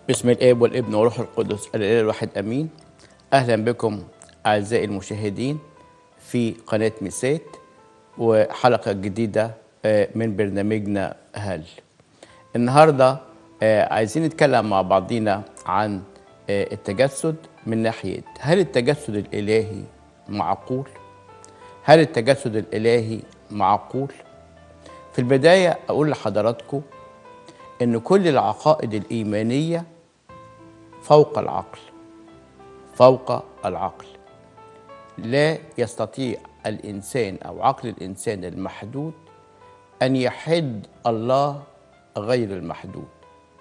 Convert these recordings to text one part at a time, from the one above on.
باسم الاب والابن والروح القدس الاله الواحد امين اهلا بكم اعزائي المشاهدين في قناه ميسات وحلقه جديده آه، من برنامجنا هل النهارده آه، عايزين نتكلم مع بعضينا عن آه، التجسد من ناحيه هل التجسد الالهي معقول هل التجسد الالهي معقول في البدايه اقول لحضراتكم ان كل العقائد الايمانيه فوق العقل فوق العقل لا يستطيع الانسان او عقل الانسان المحدود ان يحد الله غير المحدود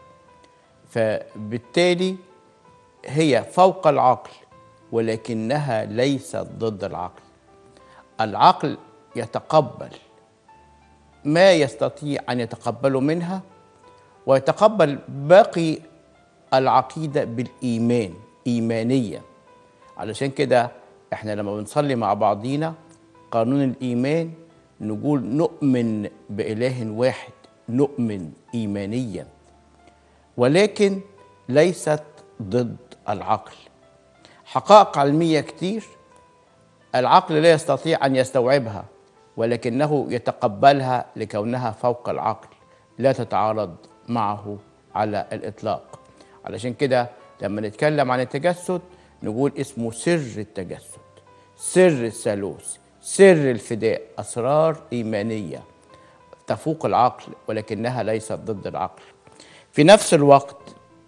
فبالتالي هي فوق العقل ولكنها ليست ضد العقل العقل يتقبل ما يستطيع ان يتقبله منها ويتقبل باقي العقيده بالايمان ايمانيا علشان كده احنا لما بنصلي مع بعضينا قانون الايمان نقول نؤمن باله واحد نؤمن ايمانيا ولكن ليست ضد العقل حقائق علميه كتير العقل لا يستطيع ان يستوعبها ولكنه يتقبلها لكونها فوق العقل لا تتعارض معه على الاطلاق علشان كده لما نتكلم عن التجسد نقول اسمه سر التجسد سر الثالوث سر الفداء اسرار ايمانيه تفوق العقل ولكنها ليست ضد العقل في نفس الوقت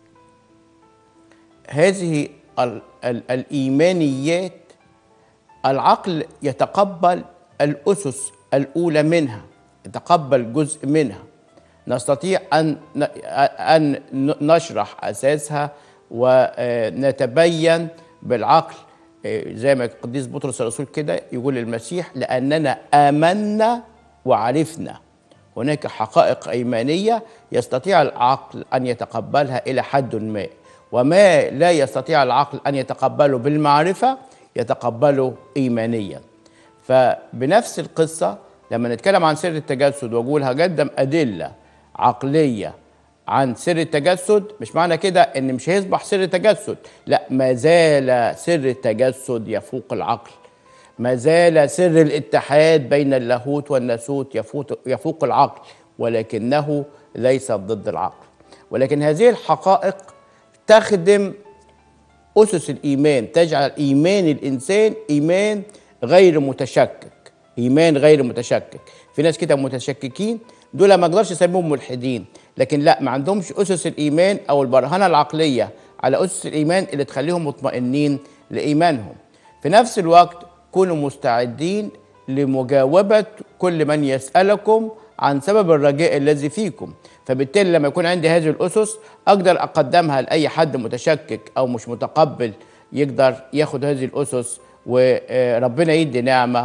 هذه ال ال الايمانيات العقل يتقبل الاسس الاولى منها يتقبل جزء منها نستطيع ان ان نشرح اساسها ونتبين بالعقل زي ما القديس بطرس الرسول كده يقول المسيح لاننا امنا وعرفنا هناك حقائق ايمانيه يستطيع العقل ان يتقبلها الى حد ما وما لا يستطيع العقل ان يتقبله بالمعرفه يتقبله ايمانيا فبنفس القصه لما نتكلم عن سر التجسد واقول هقدم ادله عقليه عن سر التجسد مش معنى كده ان مش هيصبح سر التجسد لا ما زال سر التجسد يفوق العقل ما زال سر الاتحاد بين اللاهوت والناسوت يفوق, يفوق العقل ولكنه ليس ضد العقل ولكن هذه الحقائق تخدم اسس الايمان تجعل ايمان الانسان ايمان غير متشكك ايمان غير متشكك في ناس كده متشككين دول ما اقدرش اسميهم ملحدين لكن لا ما عندهمش اسس الايمان او البرهنه العقليه على اسس الايمان اللي تخليهم مطمئنين لايمانهم في نفس الوقت كونوا مستعدين لمجاوبه كل من يسالكم عن سبب الرجاء الذي فيكم فبالتالي لما يكون عندي هذه الاسس اقدر اقدمها لاي حد متشكك او مش متقبل يقدر ياخد هذه الاسس وربنا يدي نعمه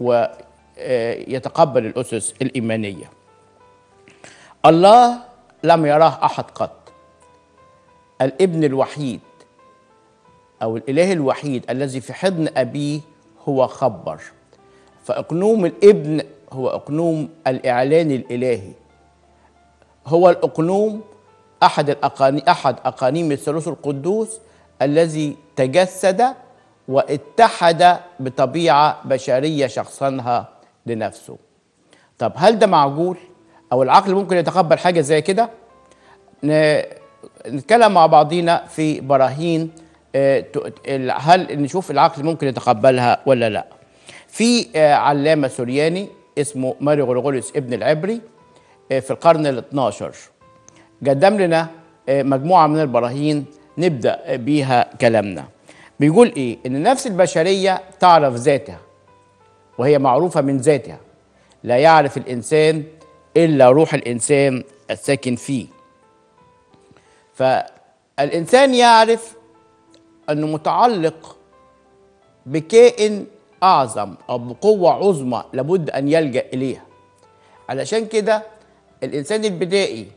ويتقبل الاسس الايمانيه الله لم يراه احد قط الابن الوحيد او الاله الوحيد الذي في حضن ابيه هو خبر فاقنوم الابن هو اقنوم الاعلان الالهي هو الاقنوم احد الاقانيم احد اقانيم الثالوث القدوس الذي تجسد واتحد بطبيعه بشريه شخصنها لنفسه طب هل ده معقول او العقل ممكن يتقبل حاجه زي كده نتكلم مع بعضينا في براهين هل نشوف العقل ممكن يتقبلها ولا لا في علامه سورياني اسمه ماري غرغوريوس ابن العبري في القرن ال 12 قدم لنا مجموعه من البراهين نبدا بيها كلامنا بيقول ايه ان النفس البشريه تعرف ذاتها وهي معروفه من ذاتها لا يعرف الانسان الا روح الانسان الساكن فيه فالانسان يعرف انه متعلق بكائن اعظم او بقوه عظمى لابد ان يلجا اليها علشان كده الانسان البدائي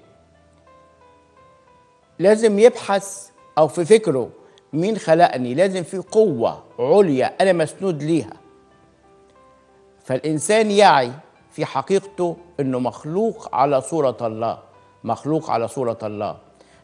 لازم يبحث او في فكره مين خلقني لازم في قوه عليا انا مسنود ليها فالانسان يعي في حقيقته انه مخلوق على صوره الله مخلوق على صوره الله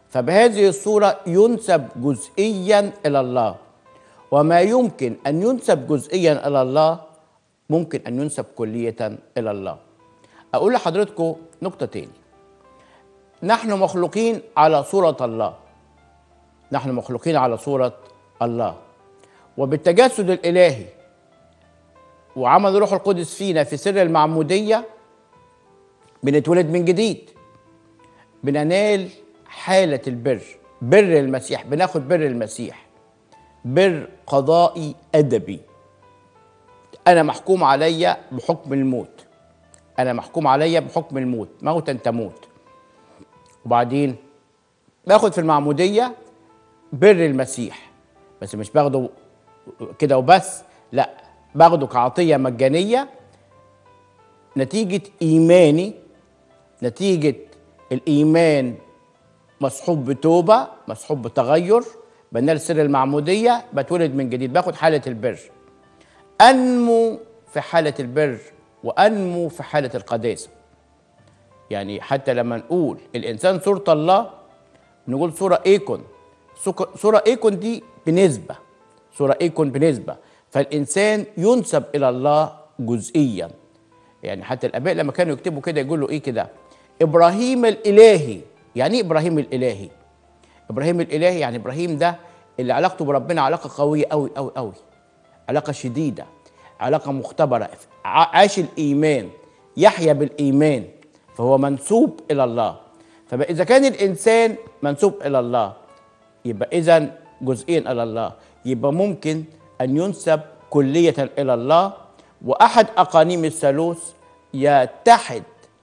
فبهذه الصورة ينسب جزئيا إلى الله وما يمكن أن ينسب جزئيا إلى الله ممكن أن ينسب كلية إلى الله أقول لحضرتكم نقطة تاني نحن مخلوقين على صورة الله نحن مخلوقين على صورة الله وبالتجسد الإلهي وعمل روح القدس فينا في سر المعمودية بنتولد من جديد بننال حالة البر بر المسيح بناخد بر المسيح بر قضائي أدبي أنا محكوم عليا بحكم الموت أنا محكوم عليا بحكم الموت موتا تموت وبعدين باخد في المعمودية بر المسيح بس مش باخده كده وبس لا باخده كعطية مجانية نتيجة إيماني نتيجة الإيمان مصحوب بتوبة مصحوب بتغير بنال سر المعمودية بتولد من جديد باخد حالة البر أنمو في حالة البر وأنمو في حالة القداسة يعني حتى لما نقول الإنسان صورة الله نقول صورة إيكون صورة إيكون دي بنسبة صورة إيكون بنسبة فالإنسان ينسب إلى الله جزئيا يعني حتى الآباء لما كانوا يكتبوا كده يقولوا إيه كده إبراهيم الإلهي يعني إيه إبراهيم الإلهي إبراهيم الإلهي يعني إبراهيم ده اللي علاقته بربنا علاقة قوية أوي أوي أوي علاقة شديدة علاقة مختبرة عاش الإيمان يحيا بالإيمان فهو منسوب إلى الله فإذا كان الإنسان منسوب إلى الله يبقى إذا جزئيا إلى الله يبقى ممكن أن ينسب كلية إلى الله وأحد أقانيم الثالوث يتحد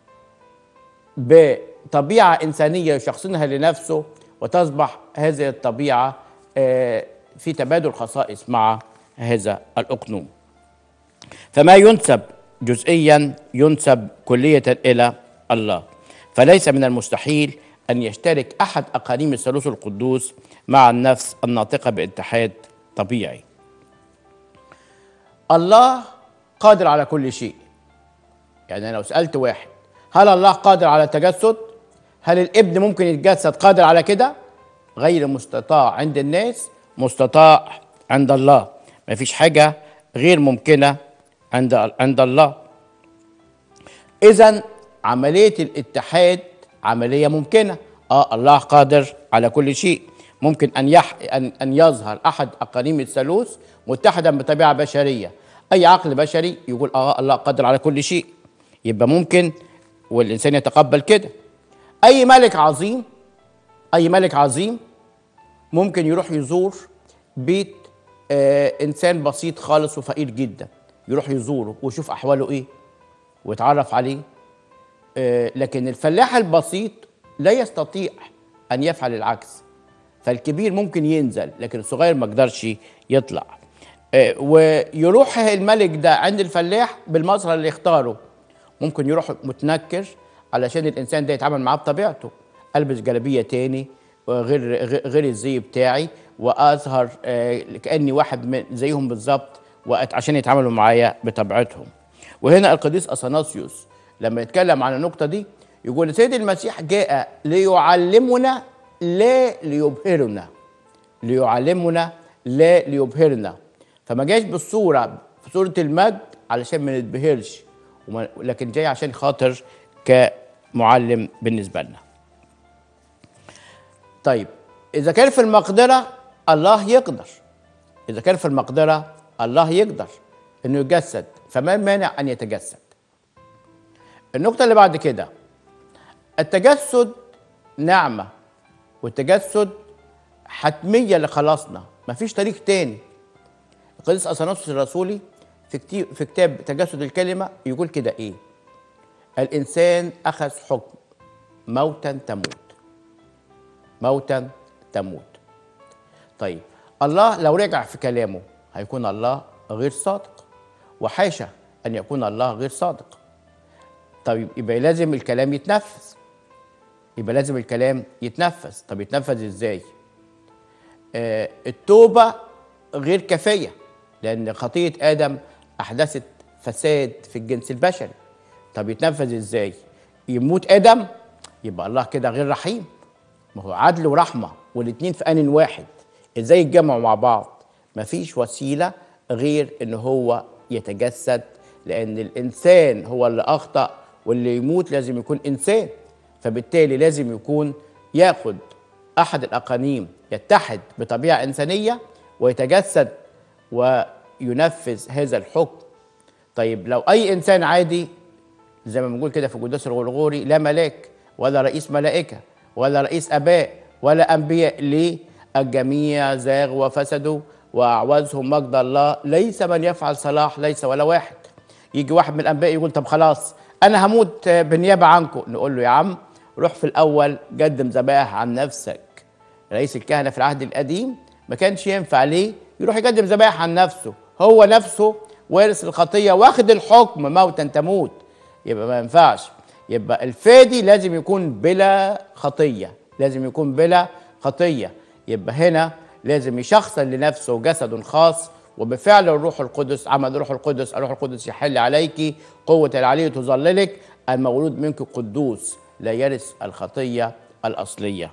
بطبيعة إنسانية يشخصنها لنفسه وتصبح هذه الطبيعة في تبادل خصائص مع هذا الأقنوم فما ينسب جزئيا ينسب كلية إلى الله فليس من المستحيل أن يشترك أحد أقانيم الثالوث القدوس مع النفس الناطقة باتحاد طبيعي الله قادر على كل شيء يعني أنا لو سألت واحد هل الله قادر على التجسد هل الابن ممكن يتجسد قادر على كده غير مستطاع عند الناس مستطاع عند الله ما فيش حاجة غير ممكنة عند عند الله إذا عملية الاتحاد عملية ممكنة اه الله قادر على كل شيء ممكن ان يح ان ان يظهر احد اقانيم الثالوث متحدا بطبيعه بشريه اي عقل بشري يقول اه الله قادر على كل شيء يبقى ممكن والانسان يتقبل كده اي ملك عظيم اي ملك عظيم ممكن يروح يزور بيت آه انسان بسيط خالص وفقير جدا يروح يزوره ويشوف احواله ايه ويتعرف عليه آه لكن الفلاح البسيط لا يستطيع ان يفعل العكس فالكبير ممكن ينزل لكن الصغير ما قدرش يطلع آه ويروح الملك ده عند الفلاح بالمظهر اللي يختاره ممكن يروح متنكر علشان الانسان ده يتعامل معاه بطبيعته البس جلابيه تاني غير غير الزي بتاعي واظهر آه كاني واحد من زيهم بالظبط عشان يتعاملوا معايا بطبيعتهم وهنا القديس اثناسيوس لما يتكلم عن النقطه دي يقول السيد المسيح جاء ليعلمنا لا ليبهرنا ليعلمنا لا ليبهرنا فما جاش بالصوره في صوره المجد علشان ما نتبهرش لكن جاي عشان خاطر كمعلم بالنسبه لنا طيب اذا كان في المقدره الله يقدر اذا كان في المقدره الله يقدر انه يجسد فما المانع ان يتجسد النقطه اللي بعد كده التجسد نعمة والتجسد حتمية لخلاصنا مفيش طريق تاني القديس أثناسيوس الرسولي في كتير في كتاب تجسد الكلمة يقول كده إيه الإنسان أخذ حكم موتا تموت موتا تموت طيب الله لو رجع في كلامه هيكون الله غير صادق وحاشا أن يكون الله غير صادق طيب يبقى لازم الكلام يتنفذ يبقى لازم الكلام يتنفذ طب يتنفذ ازاي آه التوبة غير كافية لأن خطية آدم أحدثت فساد في الجنس البشري طب يتنفذ ازاي يموت آدم يبقى الله كده غير رحيم ما هو عدل ورحمه والاتنين في ان واحد ازاي يتجمعوا مع بعض مفيش وسيله غير ان هو يتجسد لان الانسان هو اللي اخطا واللي يموت لازم يكون انسان فبالتالي لازم يكون ياخد احد الاقانيم يتحد بطبيعه انسانيه ويتجسد وينفذ هذا الحكم طيب لو اي انسان عادي زي ما بنقول كده في قداس الغرغوري لا ملاك ولا رئيس ملائكه ولا رئيس اباء ولا انبياء ليه الجميع زاغ وفسدوا واعوزهم مجد الله ليس من يفعل صلاح ليس ولا واحد يجي واحد من الانبياء يقول طب خلاص انا هموت بالنيابه عنكم نقول له يا عم روح في الاول قدم ذبائح عن نفسك رئيس الكهنه في العهد القديم ما كانش ينفع ليه يروح يقدم ذبائح عن نفسه هو نفسه وارث الخطيه واخد الحكم موتا تموت يبقى ما ينفعش يبقى الفادي لازم يكون بلا خطيه لازم يكون بلا خطيه يبقى هنا لازم يشخصن لنفسه جسد خاص وبفعل الروح القدس عمل الروح القدس الروح القدس يحل عليك قوة العلي تظللك المولود منك قدوس لا يرث الخطية الأصلية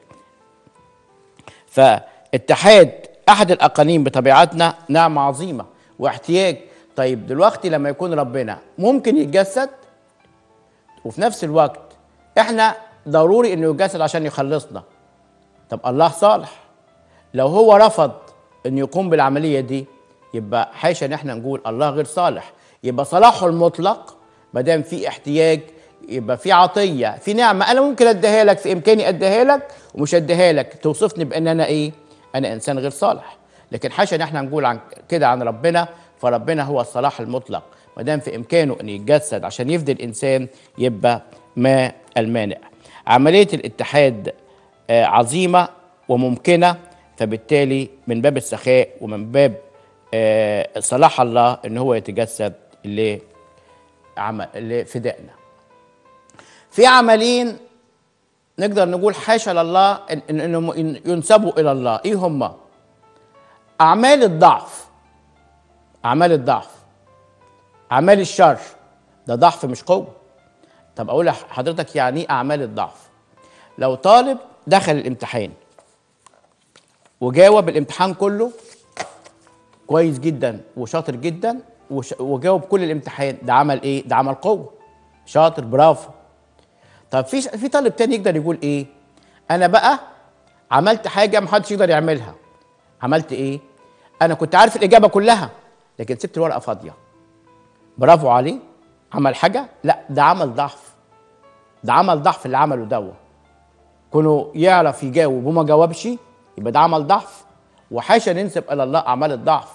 فاتحاد أحد الأقانيم بطبيعتنا نعمة عظيمة واحتياج طيب دلوقتي لما يكون ربنا ممكن يتجسد وفي نفس الوقت احنا ضروري انه يتجسد عشان يخلصنا طب الله صالح لو هو رفض ان يقوم بالعمليه دي يبقى حاشا ان احنا نقول الله غير صالح يبقى صلاحه المطلق ما دام في احتياج يبقى في عطيه في نعمه انا ممكن اديها لك في امكاني اديها لك ومش اديها لك توصفني بان انا ايه انا انسان غير صالح لكن حاشا ان احنا نقول عن كده عن ربنا فربنا هو الصلاح المطلق ما دام في امكانه ان يتجسد عشان يفدي الانسان يبقى ما المانع عمليه الاتحاد آه، عظيمه وممكنه فبالتالي من باب السخاء ومن باب آه، صلاح الله ان هو يتجسد لعمل لفدائنا في عملين نقدر نقول حاشا لله إن- إن- انهم ين- ينسبوا الى الله ايه هما اعمال الضعف اعمال الضعف اعمال الشر ده ضعف مش قوه طب اقول لحضرتك يعني ايه اعمال الضعف لو طالب دخل الامتحان وجاوب الامتحان كله كويس جدا وشاطر جدا وش- وجاوب كل الامتحان ده عمل ايه ده عمل قوه شاطر برافو طب في في طالب تاني يقدر يقول ايه انا بقى عملت حاجه محدش يقدر يعملها عملت ايه انا كنت عارف الاجابه كلها لكن سبت الورقه فاضيه برافو عليه عمل حاجه لا ده عمل ضعف ده عمل ضعف اللي عمله دوا كونه يعرف يجاوب وما جاوبش يبقى ده عمل ضعف وحاشا ننسب الى الله اعمال الضعف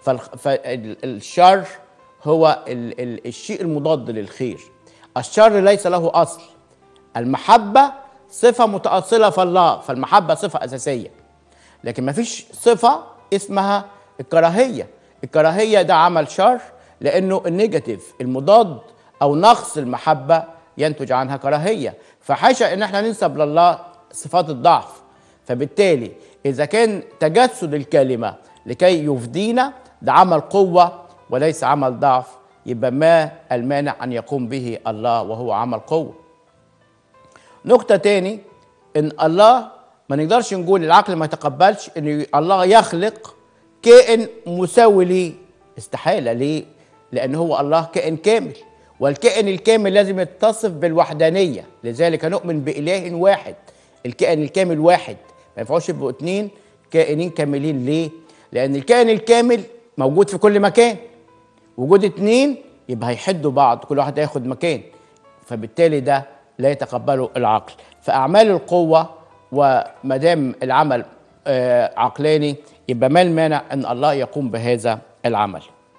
فالشر هو ال ال الشيء المضاد للخير الشر ليس له اصل المحبه صفه متاصله في الله فالمحبه صفه اساسيه لكن ما فيش صفه اسمها الكراهيه الكراهيه ده عمل شر لانه النيجاتيف المضاد او نقص المحبه ينتج عنها كراهيه فحاشا ان احنا ننسب لله صفات الضعف فبالتالي اذا كان تجسد الكلمه لكي يفدينا ده عمل قوه وليس عمل ضعف يبقى ما المانع ان يقوم به الله وهو عمل قوه نقطة تاني إن الله ما نقدرش نقول العقل ما يتقبلش إن الله يخلق كائن مساوي ليه استحالة ليه؟ لأن هو الله كائن كامل والكائن الكامل لازم يتصف بالوحدانية لذلك نؤمن بإله واحد الكائن الكامل واحد ما ينفعوش يبقوا اتنين كائنين كاملين ليه؟ لأن الكائن الكامل موجود في كل مكان وجود اتنين يبقى هيحدوا بعض كل واحد هياخد مكان فبالتالي ده لا يتقبله العقل فأعمال القوة وما دام العمل آه، عقلاني يبقى ما المانع أن الله يقوم بهذا العمل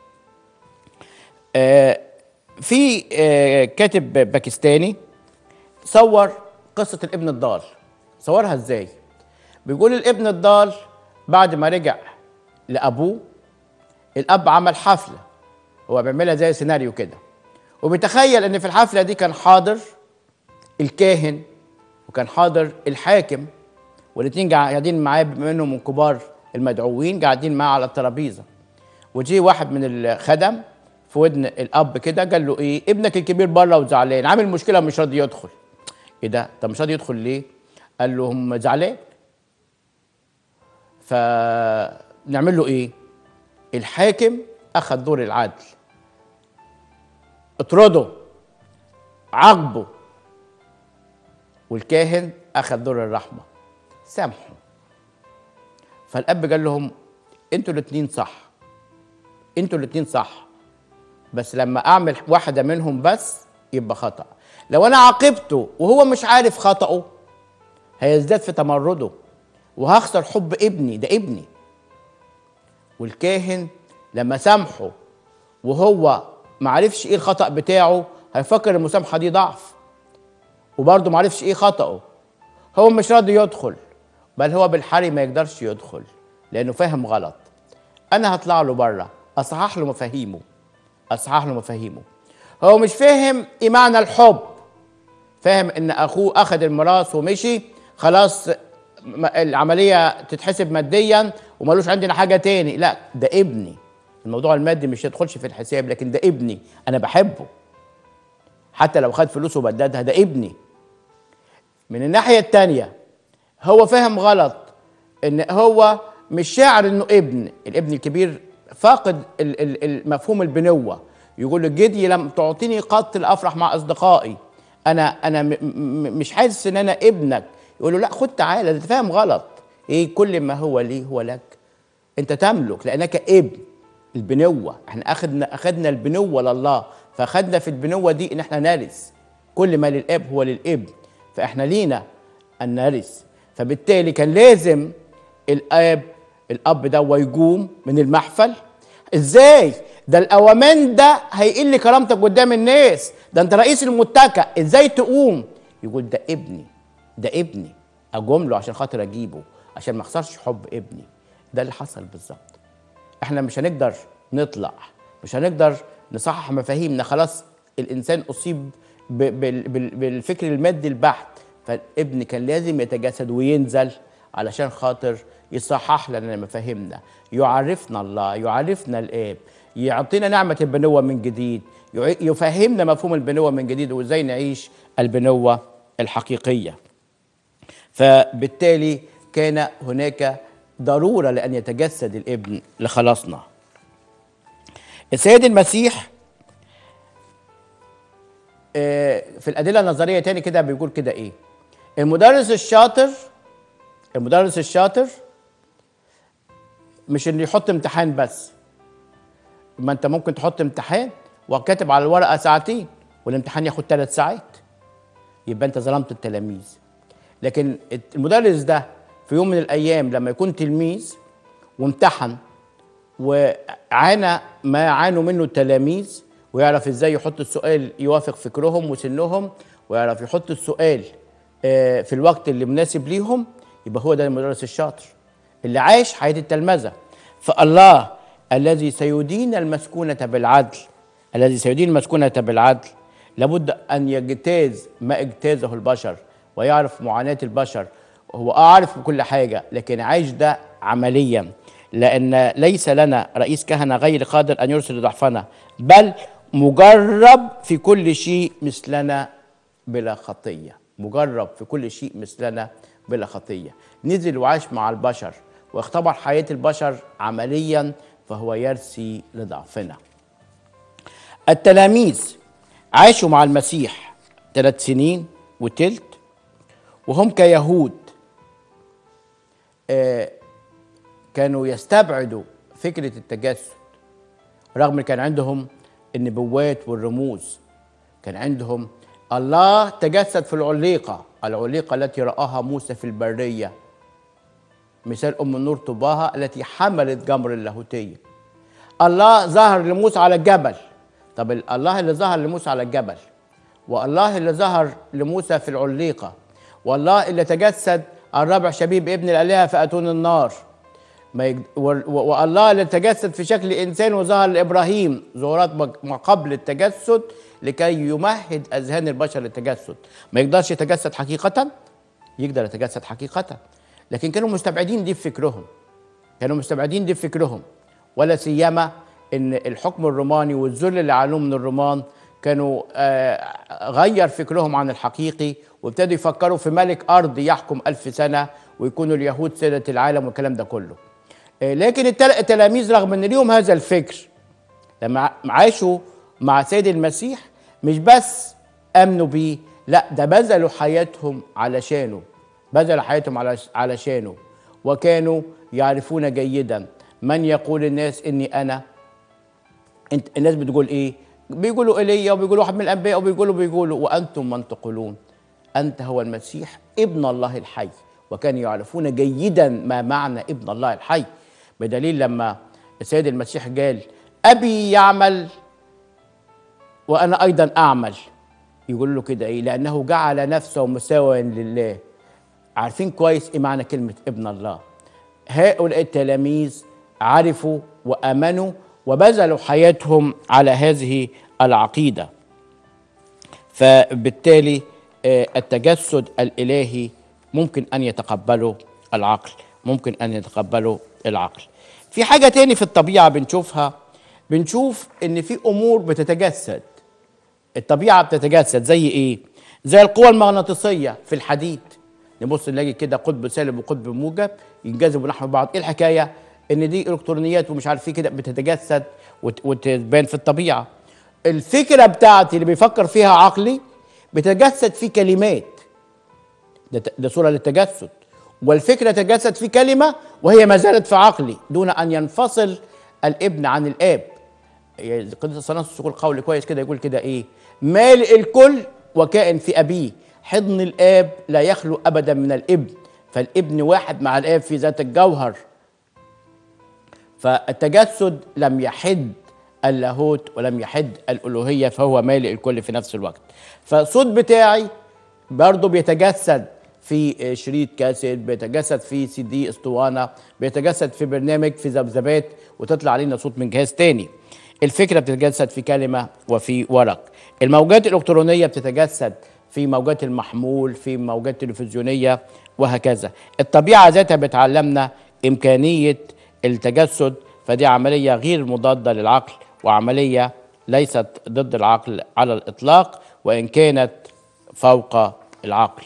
آه، في آه، كاتب باكستاني صور قصة الابن الضال صورها ازاي بيقول الابن الضال بعد ما رجع لأبوه الأب عمل حفلة هو بيعملها زي سيناريو كده وبيتخيل ان في الحفله دي كان حاضر الكاهن وكان حاضر الحاكم والاثنين قاعدين معاه بما انهم من كبار المدعوين قاعدين معاه على الترابيزه وجي واحد من الخدم في ودن الاب كده قال له ايه ابنك الكبير بره وزعلان عامل مشكله مش راضي يدخل ايه ده طب مش راضي يدخل ليه قال لهم زعلان فنعمل له ايه الحاكم اخذ دور العدل اطرده عاقبه والكاهن اخذ دور الرحمه سامحوا فالاب قال لهم انتوا الاثنين صح انتوا الاثنين صح بس لما اعمل واحده منهم بس يبقى خطا لو انا عاقبته وهو مش عارف خطأه هيزداد في تمرده وهخسر حب ابني ده ابني والكاهن لما سامحه وهو معرفش ايه الخطأ بتاعه هيفكر المسامحة دي ضعف وبرضه معرفش ايه خطأه هو مش راضي يدخل بل هو بالحري ما يقدرش يدخل لانه فاهم غلط انا هطلع له بره اصحح له مفاهيمه اصحح له مفاهيمه هو مش فاهم ايه معنى الحب فاهم ان اخوه اخذ الميراث ومشي خلاص م- العمليه تتحسب ماديا ومالوش عندنا حاجه تاني لا ده ابني الموضوع المادي مش يدخلش في الحساب لكن ده ابني انا بحبه حتى لو خد فلوس وبددها ده ابني من الناحيه التانيه هو فاهم غلط ان هو مش شاعر انه ابن الابن الكبير فاقد ال- ال- المفهوم البنوه يقول له جدي لم تعطيني قط الافرح مع اصدقائي انا انا م- م- مش حاسس ان انا ابنك يقول له لا خد تعالى ده أنت فاهم غلط ايه كل ما هو لي هو لك انت تملك لانك ابن البنوه احنا اخذنا اخذنا البنوه لله فاخذنا في البنوه دي ان احنا نرث كل ما للاب هو للابن فاحنا لينا ان نرث فبالتالي كان لازم الاب الاب ده يقوم من المحفل ازاي ده الاوامان ده هيقل كرامتك قدام الناس ده انت رئيس المتكأ ازاي تقوم يقول ده ابني ده ابني اقوم له عشان خاطر اجيبه عشان ما اخسرش حب ابني ده اللي حصل بالظبط احنا مش هنقدر نطلع مش هنقدر نصحح مفاهيمنا خلاص الانسان اصيب ب- بال- بال- بالفكر المادي البحت فالابن كان لازم يتجسد وينزل علشان خاطر يصحح لنا مفاهيمنا يعرفنا الله يعرفنا الاب يعطينا نعمة البنوة من جديد يع- يفهمنا مفهوم البنوة من جديد وازاي نعيش البنوة الحقيقية فبالتالي كان هناك ضرورة لأن يتجسد الابن لخلاصنا السيد المسيح آه، في الأدلة النظرية تاني كده بيقول كده إيه المدرس الشاطر المدرس الشاطر مش اللي يحط امتحان بس ما انت ممكن تحط امتحان وكاتب على الورقه ساعتين والامتحان ياخد ثلاث ساعات يبقى انت ظلمت التلاميذ لكن المدرس ده في يوم من الايام لما يكون تلميذ وامتحن وعانى ما عانوا منه التلاميذ ويعرف ازاي يحط السؤال يوافق فكرهم وسنهم ويعرف يحط السؤال آه، في الوقت اللي مناسب ليهم يبقى هو ده المدرس الشاطر اللي عايش حياة التلمذة فالله الذي سيدين المسكونة بالعدل الذي سيدين المسكونة بالعدل لابد أن يجتاز ما اجتازه البشر ويعرف معاناة البشر هو أعرف بكل حاجة لكن عايش ده عمليا لأن ليس لنا رئيس كهنة غير قادر أن يرسل ضعفنا بل مجرب في كل شيء مثلنا بلا خطية مجرب في كل شيء مثلنا بلا خطية نزل وعاش مع البشر واختبر حياة البشر عمليا فهو يرثي لضعفنا التلاميذ عاشوا مع المسيح ثلاث سنين وتلت وهم كيهود آه، كانوا يستبعدوا فكرة التجسد رغم كان عندهم النبوات والرموز كان عندهم الله تجسد في العليقة العليقة التي رآها موسى في البرية مثال أم النور طباها التي حملت جمر اللاهوتية الله ظهر لموسى على الجبل طب ال- الله اللي ظهر لموسى على الجبل والله اللي ظهر لموسى في العليقة والله اللي تجسد الرابع شبيب ابن الآلهة فأتون النار ما يج... و... و... والله اللي تجسد في شكل انسان وظهر لابراهيم ظهورات مج- ما قبل التجسد لكي يمهد اذهان البشر للتجسد ما يقدرش يتجسد حقيقه يقدر يتجسد حقيقه لكن كانوا مستبعدين دي في فكرهم كانوا مستبعدين دي في فكرهم ولا سيما ان الحكم الروماني والذل اللي علوه من الرومان كانوا آه، غير فكرهم عن الحقيقي وابتدوا يفكروا في ملك أرض يحكم ألف سنة ويكونوا اليهود سيدة العالم والكلام ده كله آه، لكن التل- التلاميذ رغم ان ليهم هذا الفكر لما عاشوا مع سيد المسيح مش بس امنوا بيه لا ده بذلوا حياتهم علشانه بذلوا حياتهم علش- علشانه وكانوا يعرفون جيدا من يقول الناس اني انا انت الناس بتقول ايه بيقولوا ايليا وبيقولوا واحد من الانبياء وبيقولوا بيقولوا وانتم من تقولون انت هو المسيح ابن الله الحي وكانوا يعرفون جيدا ما معنى ابن الله الحي بدليل لما السيد المسيح قال ابي يعمل وانا ايضا اعمل يقول له كده ايه لانه جعل نفسه مساويا لله عارفين كويس ايه معنى كلمه ابن الله هؤلاء التلاميذ عرفوا وامنوا وبذلوا حياتهم على هذه العقيده فبالتالي آه، التجسد الالهي ممكن ان يتقبله العقل ممكن ان يتقبله العقل في حاجه تاني في الطبيعه بنشوفها بنشوف ان في امور بتتجسد الطبيعه بتتجسد زي ايه زي القوى المغناطيسيه في الحديد نبص نلاقي كده قطب سالب وقطب موجب ينجذبوا نحو بعض ايه الحكايه ان دي الكترونيات ومش عارف ايه كده بتتجسد وت- وتبان في الطبيعه الفكره بتاعتي اللي بيفكر فيها عقلي بتتجسد في كلمات ده, ت- ده صوره للتجسد والفكره تجسد في كلمه وهي ما زالت في عقلي دون ان ينفصل الابن عن الاب قدس الصناص يقول قول كويس كده يقول كده ايه مالئ الكل وكائن في ابيه حضن الاب لا يخلو ابدا من الابن فالابن واحد مع الاب في ذات الجوهر فالتجسد لم يحد اللاهوت ولم يحد الالوهيه فهو مالئ الكل في نفس الوقت فالصوت بتاعي برضه بيتجسد في شريط كاسيت بيتجسد في سي دي اسطوانه بيتجسد في برنامج في ذبذبات وتطلع علينا صوت من جهاز تاني الفكره بتتجسد في كلمه وفي ورق الموجات الالكترونيه بتتجسد في موجات المحمول في موجات تلفزيونيه وهكذا الطبيعه ذاتها بتعلمنا امكانيه التجسد فدي عمليه غير مضاده للعقل وعمليه ليست ضد العقل على الاطلاق وان كانت فوق العقل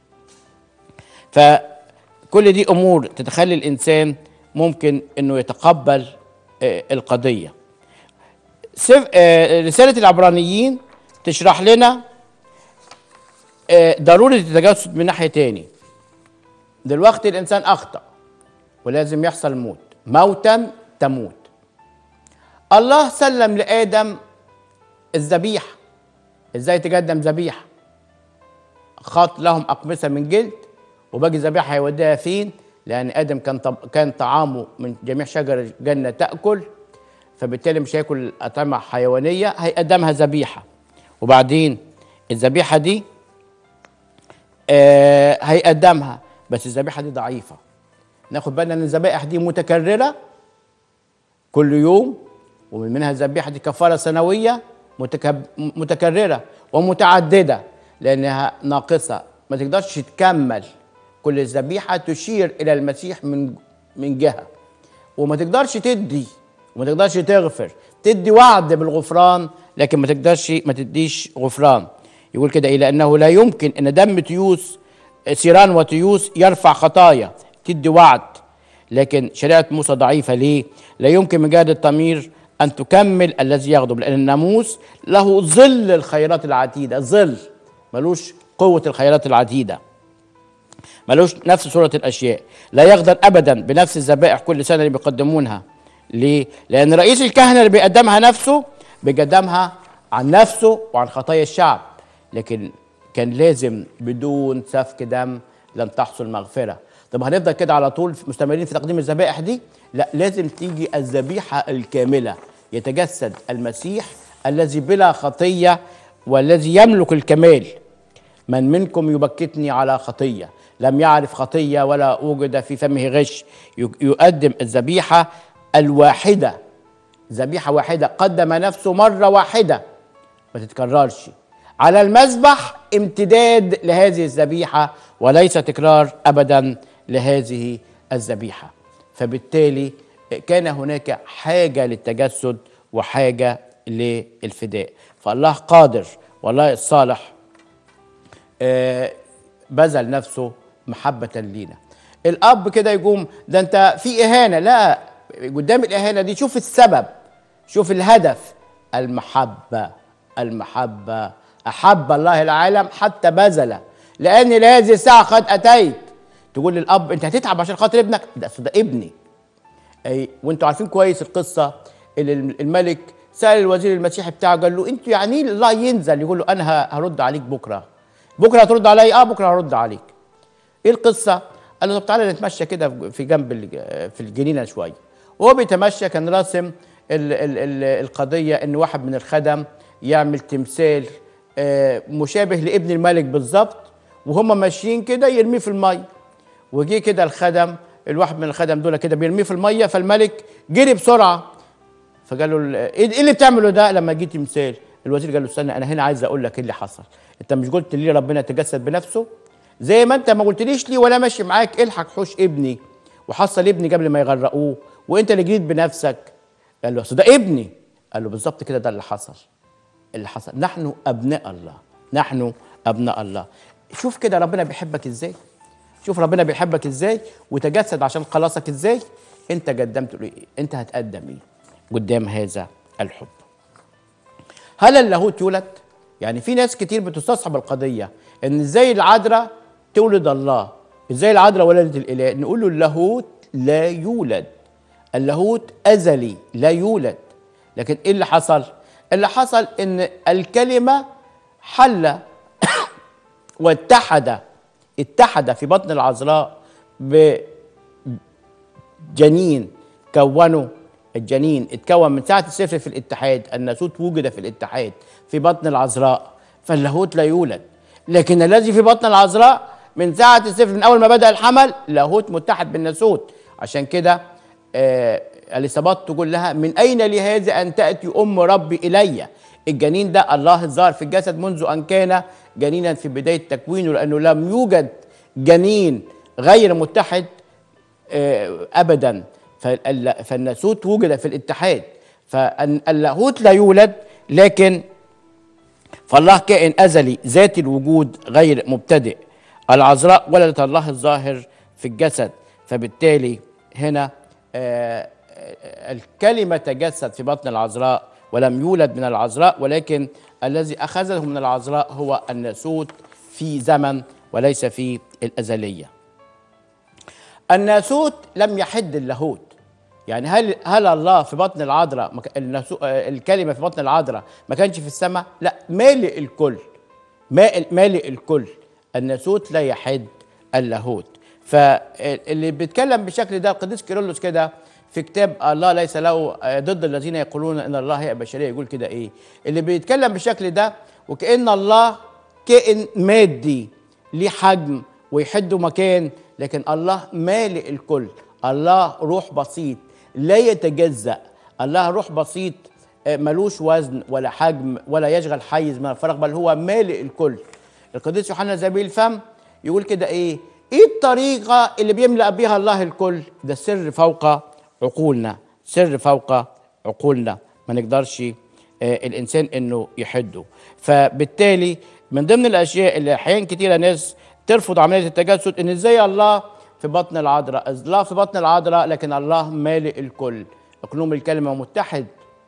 فكل دي امور تتخلي الانسان ممكن انه يتقبل آه، القضيه سف- آه، رساله العبرانيين تشرح لنا آه، ضروره التجسد من ناحيه تاني دلوقتي الانسان اخطا ولازم يحصل موت موتا تموت الله سلم لادم الذبيحه ازاي تقدم ذبيحه خاط لهم اقمصه من جلد وباقي الذبيحه هيوديها فين لان ادم كان طب كان طعامه من جميع شجر الجنه تاكل فبالتالي مش هياكل اطعمه حيوانيه هيقدمها ذبيحه وبعدين الذبيحه دي آه هيقدمها بس الذبيحه دي ضعيفه ناخد بالنا ان الذبائح دي متكرره كل يوم ومن منها الذبيحه دي كفاره سنويه متكب- متكرره ومتعدده لانها ناقصه ما تقدرش تكمل كل الذبيحه تشير الى المسيح من من جهه وما تقدرش تدي وما تقدرش تغفر تدي وعد بالغفران لكن ما تقدرش ما تديش غفران يقول كده ايه لانه لا يمكن ان دم تيوس سيران وتيوس يرفع خطايا تدي وعد لكن شريعه موسى ضعيفه ليه؟ لا يمكن من جهه الضمير ان تكمل الذي يغضب لان الناموس له ظل الخيرات العتيده ظل ملوش قوه الخيرات العتيده ملوش نفس صورة الأشياء لا يقدر أبدا بنفس الذبائح كل سنة اللي بيقدمونها ليه؟ لأن رئيس الكهنة اللي بيقدمها نفسه بيقدمها عن نفسه وعن خطايا الشعب لكن كان لازم بدون سفك دم لن تحصل مغفرة طب هنفضل كده على طول مستمرين في تقديم الذبائح دي لا لازم تيجي الذبيحة الكاملة يتجسد المسيح الذي بلا خطية والذي يملك الكمال من منكم يبكتني على خطيه لم يعرف خطيه ولا وجد في فمه غش ي- يقدم الذبيحه الواحده ذبيحه واحده قدم نفسه مره واحده ما تتكررش على المذبح امتداد لهذه الذبيحه وليس تكرار ابدا لهذه الذبيحه فبالتالي كان هناك حاجه للتجسد وحاجه للفداء فالله قادر والله الصالح آه، بذل نفسه محبة لينا الأب كده يقوم ده أنت في إهانة لا قدام الإهانة دي شوف السبب شوف الهدف المحبة المحبة أحب الله العالم حتى بذل لأن لهذه الساعة قد أتيت تقول للأب أنت هتتعب عشان خاطر ابنك ده أصل ده ابني أي وأنتوا عارفين كويس القصة اللي الملك سأل الوزير المسيحي بتاعه قال له أنتوا يعني إيه الله ينزل يقول له أنا ه- هرد عليك بكرة بكرة هترد علي أه بكرة هرد عليك ايه القصه؟ قال له طب تعالى نتمشى كده في جنب الج- في الجنينه شويه وهو بيتمشى كان راسم ال ال ال القضيه ان واحد من الخدم يعمل تمثال آه، مشابه لابن الملك بالظبط وهم ماشيين كده يرميه في الميه وجي كده الخدم الواحد من الخدم دول كده بيرميه في الميه فالملك جري بسرعه فقال له ال- ايه إيه اللي بتعمله ده لما جه تمثال الوزير قال له استنى انا هنا عايز اقول لك ايه اللي حصل انت مش قلت لي ربنا تجسد بنفسه زي ما انت ما قلتليش ليه وانا ماشي معاك الحق حوش ابني وحصل ابني قبل ما يغرقوه وانت اللي جريت بنفسك قال له اصل ده ابني قال له بالظبط كده ده اللي حصل اللي حصل نحن ابناء الله نحن ابناء الله شوف كده ربنا بيحبك ازاي شوف ربنا بيحبك ازاي وتجسد عشان خلاصك ازاي انت قدمت له ايه انت هتقدم ايه قدام هذا الحب هل اللاهوت يولد يعني في ناس كتير بتستصحب القضيه ان ازاي العذراء تولد الله ازاي العذراء ولدت الاله نقول له اللاهوت لا يولد اللاهوت ازلي لا يولد لكن ايه اللي حصل اللي حصل ان الكلمه حل واتحد اتحد في بطن العذراء بجنين كونوا الجنين اتكون من ساعة الصفر في الاتحاد الناسوت وجد في الاتحاد في بطن العذراء فاللاهوت لا يولد لكن الذي في بطن العذراء من ساعة الصفر من أول ما بدأ الحمل لاهوت متحد بالناسوت عشان كده آه اليصابات تقول لها من أين لهذا أن تأتي أم ربي إلي الجنين ده الله الظاهر في الجسد منذ أن كان جنينا في بداية تكوينه لأنه لم يوجد جنين غير متحد آه، ابدا فال- فالناسوت وجد في الاتحاد فاللاهوت لا يولد لكن فالله كائن ازلي ذات الوجود غير مبتدئ العذراء ولدت الله الظاهر في الجسد فبالتالي هنا آه، آه، الكلمه تجسد في بطن العذراء ولم يولد من العذراء ولكن الذي اخذه من العذراء هو الناسوت في زمن وليس في الازليه الناسوت لم يحد اللاهوت يعني هل هل الله في بطن العذراء ما كان- الناسو- آه، الكلمه في بطن العذراء ما كانش في السماء لا مالئ الكل مالئ مالئ الكل الناسوت لا يحد اللاهوت فاللي بيتكلم بالشكل ده القديس كيرلس كده في كتاب الله ليس له آه، ضد الذين يقولون ان الله هي بشريه يقول كده ايه اللي بيتكلم بالشكل ده وكأن الله كائن مادي ليه حجم ويحده مكان لكن الله مالئ الكل الله روح بسيط لا يتجزأ الله روح بسيط آه، ملوش وزن ولا حجم ولا يشغل حيز من الفراغ بل هو مالئ الكل القديس يوحنا زبيل الفم يقول كده ايه ايه الطريقه اللي بيملأ بيها الله الكل ده سر فوق عقولنا سر فوق عقولنا ما نقدرش آه، الانسان انه يحده فبالتالي من ضمن الاشياء اللي احيان كتيره ناس ترفض عمليه التجسد ان ازاي الله في بطن العذراء الله في بطن العذراء لكن الله مالئ الكل اقلوم الكلمه متحد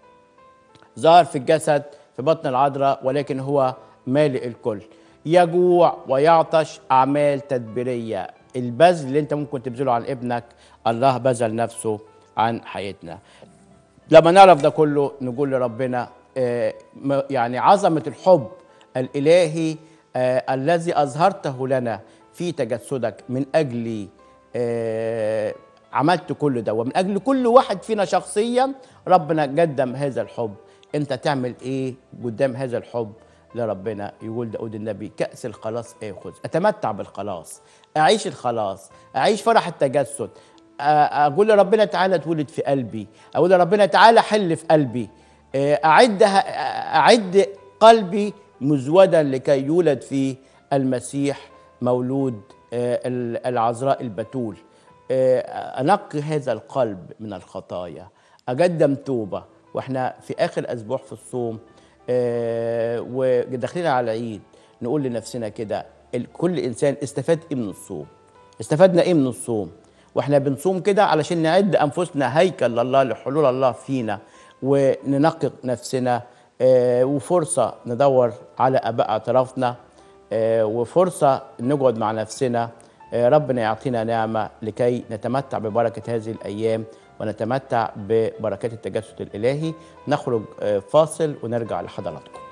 ظهر في الجسد في بطن العذراء ولكن هو مالئ الكل يجوع ويعطش اعمال تدبيريه البذل اللي انت ممكن تبذله عن ابنك الله بذل نفسه عن حياتنا لما نعرف ده كله نقول لربنا آه، م- يعني عظمه الحب الالهي آه، الذي اظهرته لنا في تجسدك من اجل آه، عملت كل ده ومن اجل كل واحد فينا شخصيا ربنا قدم هذا الحب انت تعمل ايه قدام هذا الحب لربنا يقول داود النبي كأس الخلاص اخذ اتمتع بالخلاص اعيش الخلاص اعيش فرح التجسد أ- اقول لربنا تعالى اتولد في قلبي اقول لربنا تعالى حل في قلبي آه، اعد اعد قلبي مزودا لكي يولد فيه المسيح مولود آه، ال- العذراء البتول آه، انقي هذا القلب من الخطايا اقدم توبه واحنا في اخر اسبوع في الصوم آه، وداخلين على العيد نقول لنفسنا كده ال- كل انسان استفاد ايه من الصوم استفدنا ايه من الصوم واحنا بنصوم كده علشان نعد انفسنا هيكل لله لحلول الله فينا وننقي نفسنا آه، وفرصه ندور على اباء اعترافنا آه، وفرصه نقعد مع نفسنا آه، ربنا يعطينا نعمه لكي نتمتع ببركه هذه الايام ونتمتع ببركات التجسد الالهي نخرج آه، فاصل ونرجع لحضراتكم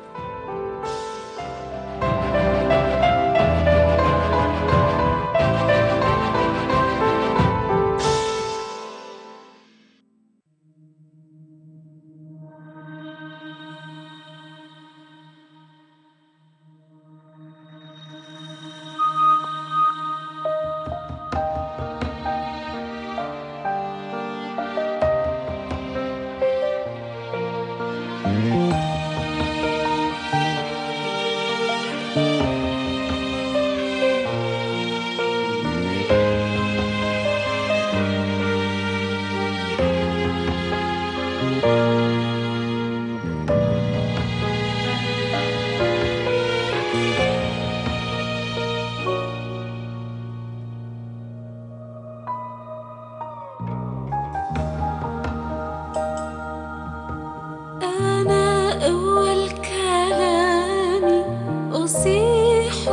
أنا أول كلامي أصيح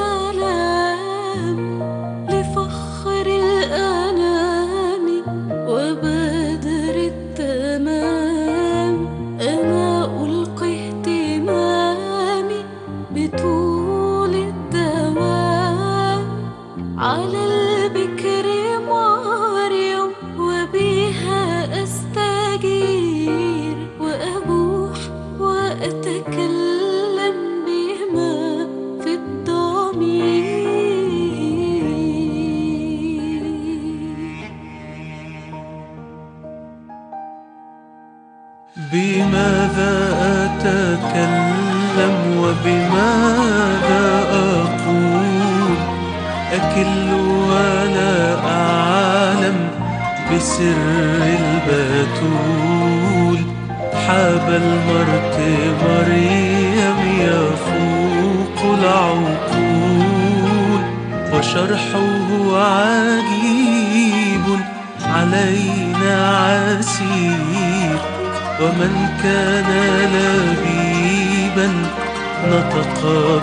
السلام لفخر الأنام وبدر التمام أنا ألقي اهتمامي بطول الدوام على البكر مريم وبها أستجير وأبوح وأتكلم بما في الضمير بماذا أتكلم وبماذا أقول أكل ولا أعلم بسر البتول حاب المرت مريم يفوق العقول وشرحه عجيب علينا عسير ومن كان لبيبا نطق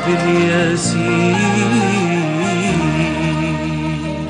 باليسير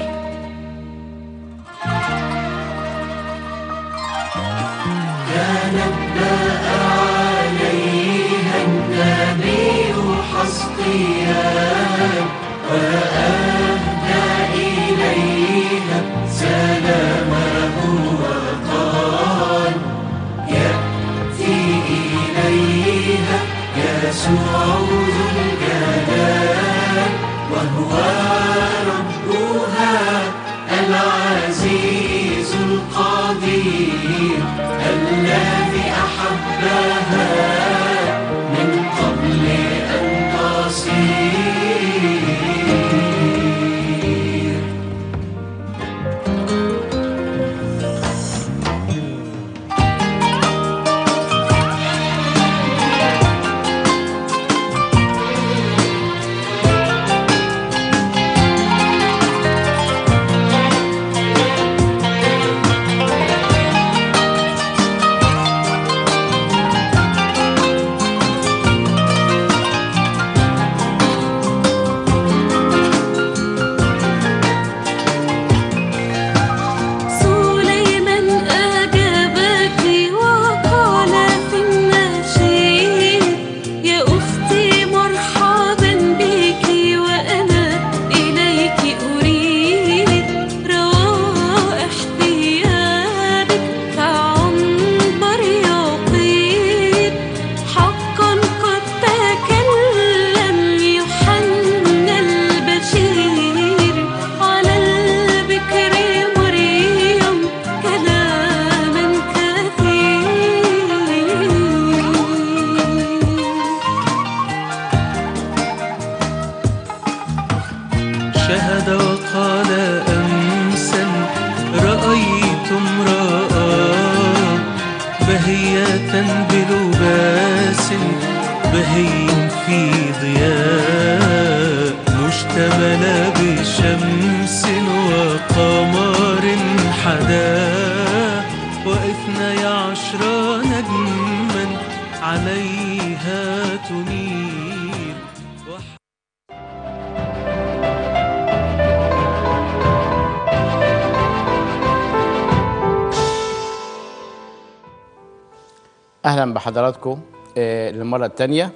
سليمان أجابك وقال في النشيد يا أختي مرحبا بك وأنا إليك أريد روائح ثيابك كعنبر يطيب حقا قد تكلم يوحنا البشير على البكر مريم كلاما كثير شهد وقال أمسا رأيت امرأة بهية بلباس بهي في ضياء مشتملة بشمس وقمر حدا واثني عشر نجما عليها تنير وح- اهلا بحضراتكم آه، للمره الثانيه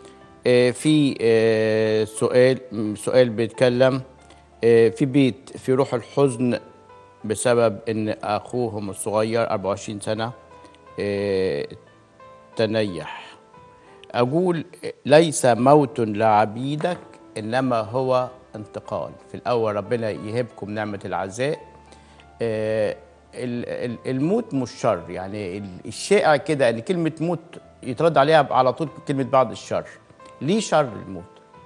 في آه، سؤال م، سؤال بيتكلم آه، في بيت في روح الحزن بسبب ان اخوهم الصغير 24 سنه آه، تنيح اقول ليس موت لعبيدك انما هو انتقال في الاول ربنا يهبكم نعمه العزاء آه، ال- ال- الموت مش شر يعني ال- الشائع كده ان كلمه موت يترد عليها على طول كلمه بعد الشر ليه شر الموت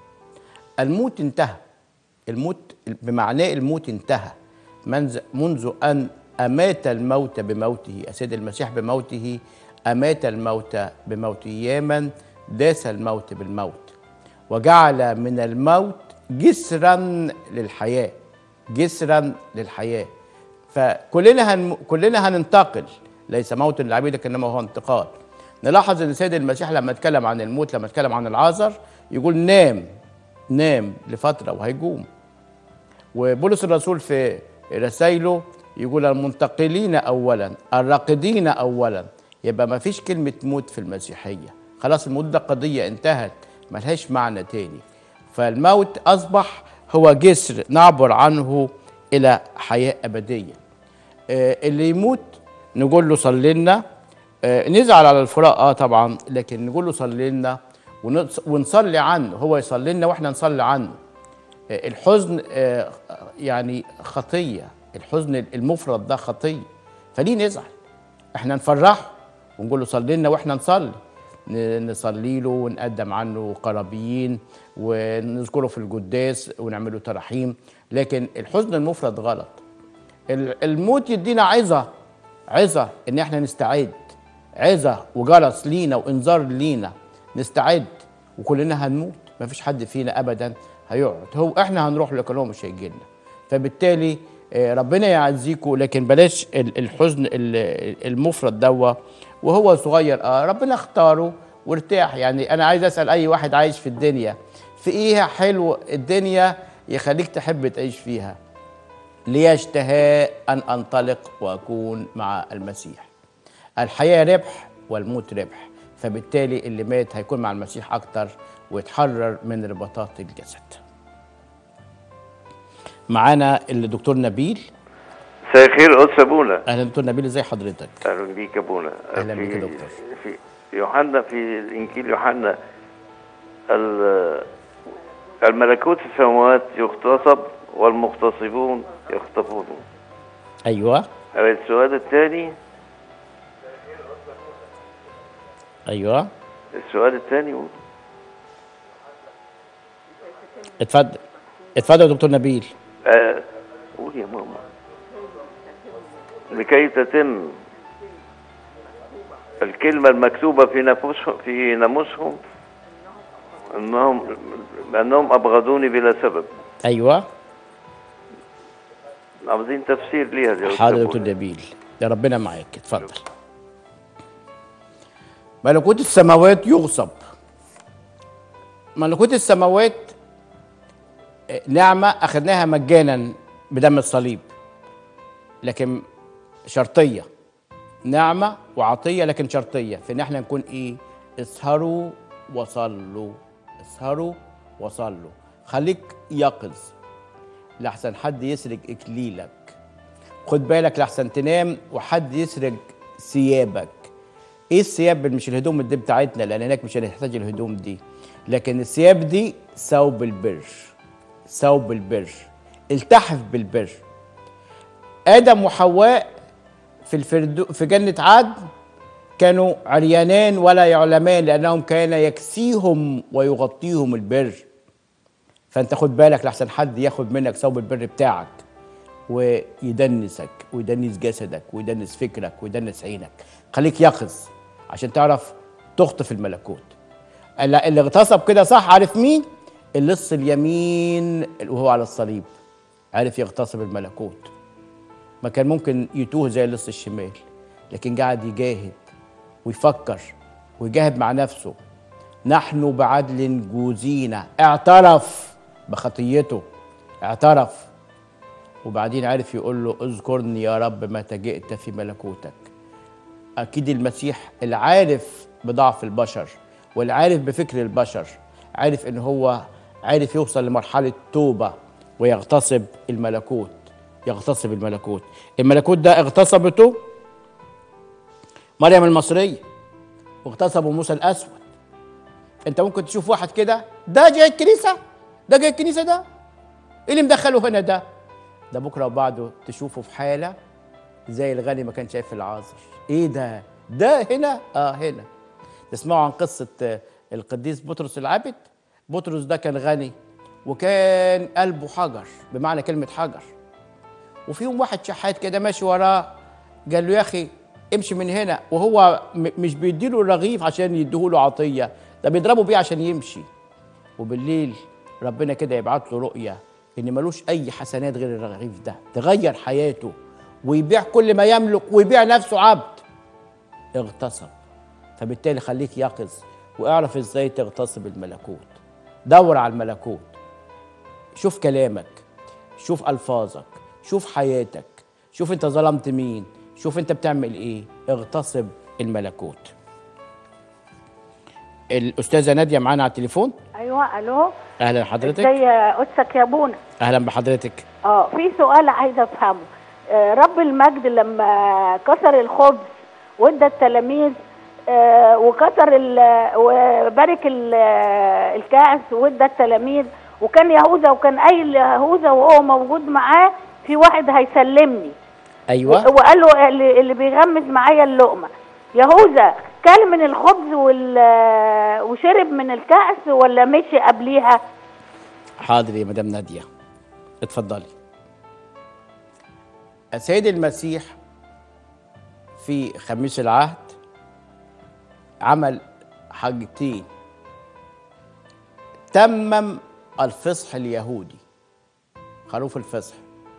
الموت انتهى الموت بمعناه الموت انتهى منذ منذ ان امات الموت بموته السيد المسيح بموته امات الموت بموته ياما داس الموت بالموت وجعل من الموت جسرا للحياه جسرا للحياه فكلنا هن... كلنا هننتقل ليس موت لعبيدك انما هو انتقال نلاحظ ان السيد المسيح لما اتكلم عن الموت لما اتكلم عن العازر يقول نام نام لفتره وهيقوم وبولس الرسول في رسائله يقول المنتقلين اولا الراقدين اولا يبقى ما فيش كلمه موت في المسيحيه خلاص الموت ده قضيه انتهت ملهاش معنى تاني فالموت اصبح هو جسر نعبر عنه الى حياه ابديه آه، اللي يموت نقول له صلي لنا آه، نزعل على الفراق اه طبعا لكن نقول له صلي لنا ونص- ونصلي عنه هو يصلي لنا واحنا نصلي عنه آه، الحزن آه، يعني خطيه الحزن المفرط ده خطيه فليه نزعل احنا نفرحه ونقول له صلي لنا واحنا نصلي ن- نصلي له ونقدم عنه قرابيين ونذكره في القداس ونعمل له تراحيم لكن الحزن المفرط غلط ال- الموت يدينا عظة عظة ان احنا نستعد عظة وجرس لينا وانذار لينا نستعد وكلنا هنموت مفيش حد فينا ابدا هيقعد هو احنا هنروح لكن هو مش هيجي لنا فبالتالي آه، ربنا يعزيكم لكن بلاش ال- الحزن ال- المفرط دوا وهو صغير اه ربنا اختاره وارتاح يعني انا عايز اسال اي واحد عايش في الدنيا في ايه حلو الدنيا يخليك تحب تعيش فيها لي اشتهاء ان انطلق واكون مع المسيح الحياه ربح والموت ربح فبالتالي اللي مات هيكون مع المسيح اكتر ويتحرر من رباطات الجسد معانا الدكتور نبيل مساء الخير قدس ابونا اهلا دكتور نبيل ازي حضرتك اهلا بيك يا ابونا أهلا في- بيك يا دكتور. في يوحنا في انجيل يوحنا ال- الملكوت في السماوات يغتصب والمغتصبون يخطفون ايوه السؤال الثاني ايوه السؤال الثاني اتفضل اتفضل يا دكتور نبيل آه، قول يا ماما لكي تتم الكلمة المكتوبة في نفوسهم في ناموسهم انهم انهم ابغضوني بلا سبب ايوه عاوزين تفسير ليها دي يا أستاذ حاضر يا أبو. دكتور نبيل يا ربنا معاك اتفضل ملكوت السماوات يغصب ملكوت السماوات آه، نعمة أخذناها مجانا بدم الصليب لكن شرطية نعمة وعطية لكن شرطية في إن احنا نكون إيه اسهروا وصلوا اسهروا وصلوا خليك يقظ لحسن حد يسرق إكليلك خد بالك لحسن تنام وحد يسرق ثيابك ايه الثياب مش الهدوم دي بتاعتنا لان هناك مش هنحتاج الهدوم دي لكن الثياب دي ثوب البر ثوب البر التحف بالبر ادم وحواء في الفردو في جنه عدن كانوا عريانان ولا يعلمان لانهم كان يكسيهم ويغطيهم البر فانت خد بالك لحسن حد ياخد منك ثوب البر بتاعك ويدنسك ويدنس جسدك ويدنس فكرك ويدنس عينك خليك يقظ عشان تعرف تخطف الملكوت اللي اللي اغتصب كده صح عارف مين اللص اليمين وهو على الصليب عرف يغتصب الملكوت ما كان ممكن يتوه زي اللص الشمال لكن قاعد يجاهد ويفكر ويجاهد مع نفسه نحن بعدل جوزينا اعترف بخطيته اعترف وبعدين عرف يقول له اذكرني يا رب متى جئت في ملكوتك اكيد المسيح اللي عارف بضعف البشر واللي عارف بفكر البشر عارف ان هو عارف يوصل لمرحله توبه ويغتصب الملكوت يغتصب الملكوت الملكوت ده اغتصبته مريم المصريه واغتصبوا موسى الاسود انت ممكن تشوف واحد كده ده جاي الكنيسه ده جاي الكنيسه ده ايه اللي مدخله هنا ده ده بكره وبعده تشوفه في حاله زي الغني ما كان شايف العازر ايه ده ده هنا اه هنا تسمعوا عن قصه آه، القديس بطرس العابد بطرس ده كان غني وكان قلبه حجر بمعنى كلمه حجر وفي يوم واحد شحات كده ماشي وراه قال له يا اخي امشي من هنا وهو م- مش بيديله رغيف عشان يديهوله عطيه ده بيضربه بيه عشان يمشي وبالليل ربنا كده يبعت له رؤيه ان ملوش اي حسنات غير الرغيف ده تغير حياته ويبيع كل ما يملك ويبيع نفسه عبد اغتصب فبالتالي خليك يقظ واعرف ازاي تغتصب الملكوت دور على الملكوت شوف كلامك شوف الفاظك شوف حياتك شوف انت ظلمت مين شوف انت بتعمل ايه اغتصب الملكوت الاستاذه ناديه معانا على التليفون ايوه الو اهلا حضرتك ازي قدسك يا ابونا اهلا بحضرتك اه في سؤال عايزه افهمه آه رب المجد لما كسر الخبز وادى التلاميذ آه وكسر ال- وبارك ال- الكأس وادى التلاميذ وكان يهوذا وكان قايل ليهوذا وهو موجود معاه في واحد هيسلمني ايوه وقال له اللي, اللي بيغمز معايا اللقمه يهوذا كل من الخبز وال وشرب من الكأس ولا مشي قبليها حاضر يا مدام ناديه اتفضلي السيد المسيح في خميس العهد عمل حاجتين تمم الفصح اليهودي خروف الفصح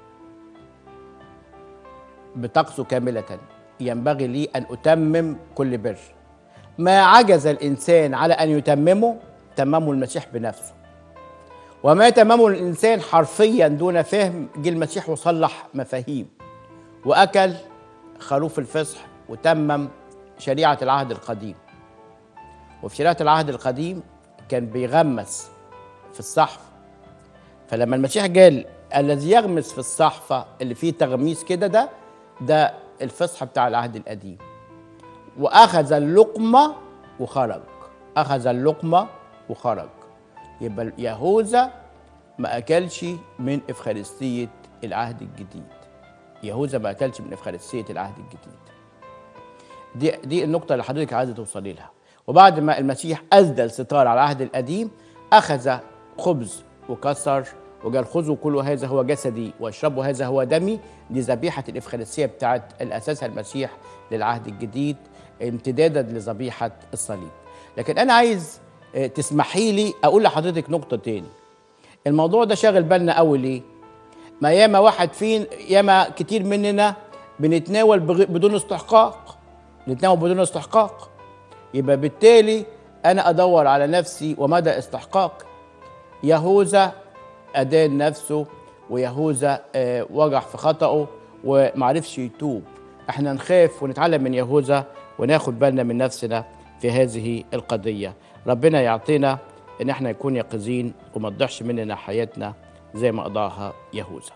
بطقسه كاملة ينبغي لي أن أتمم كل بر ما عجز الإنسان على أن يتممه تممه المسيح بنفسه وما تممه الإنسان حرفيا دون فهم جه المسيح وصلح مفاهيم وأكل خروف الفصح وتمم شريعة العهد القديم وفي شريعة العهد القديم كان بيغمس في الصحف فلما المسيح قال الذي يغمس في الصحفة اللي فيه تغميس كده ده ده الفصح بتاع العهد القديم وأخذ اللقمة وخرج أخذ اللقمة وخرج يبقى يهوذا ما أكلش من إفخارستية العهد الجديد يهوذا ما أكلش من إفخارستية العهد الجديد دي دي النقطة اللي حضرتك عايزة توصلي لها وبعد ما المسيح أسدل ستار على العهد القديم أخذ خبز وكسر وقال خذوا كل هذا هو جسدي واشربوا هذا هو دمي دي ذبيحة الإفخارستية بتاعت الأساسها المسيح للعهد الجديد امتدادا لذبيحة الصليب لكن أنا عايز آه، تسمحي لي أقول لحضرتك نقطة تاني الموضوع ده شاغل بالنا قوي ليه ما ياما واحد فين ياما كتير مننا بنتناول بغ- بدون استحقاق نتناول بدون استحقاق يبقى بالتالي انا ادور على نفسي ومدى استحقاق يهوذا ادان نفسه ويهوذا آه، وجع في خطأه ومعرفش يتوب احنا نخاف ونتعلم من يهوذا وناخد بالنا من نفسنا في هذه القضية ربنا يعطينا ان احنا نكون يقظين وما تضيعش مننا حياتنا زي ما قضاها يهوذا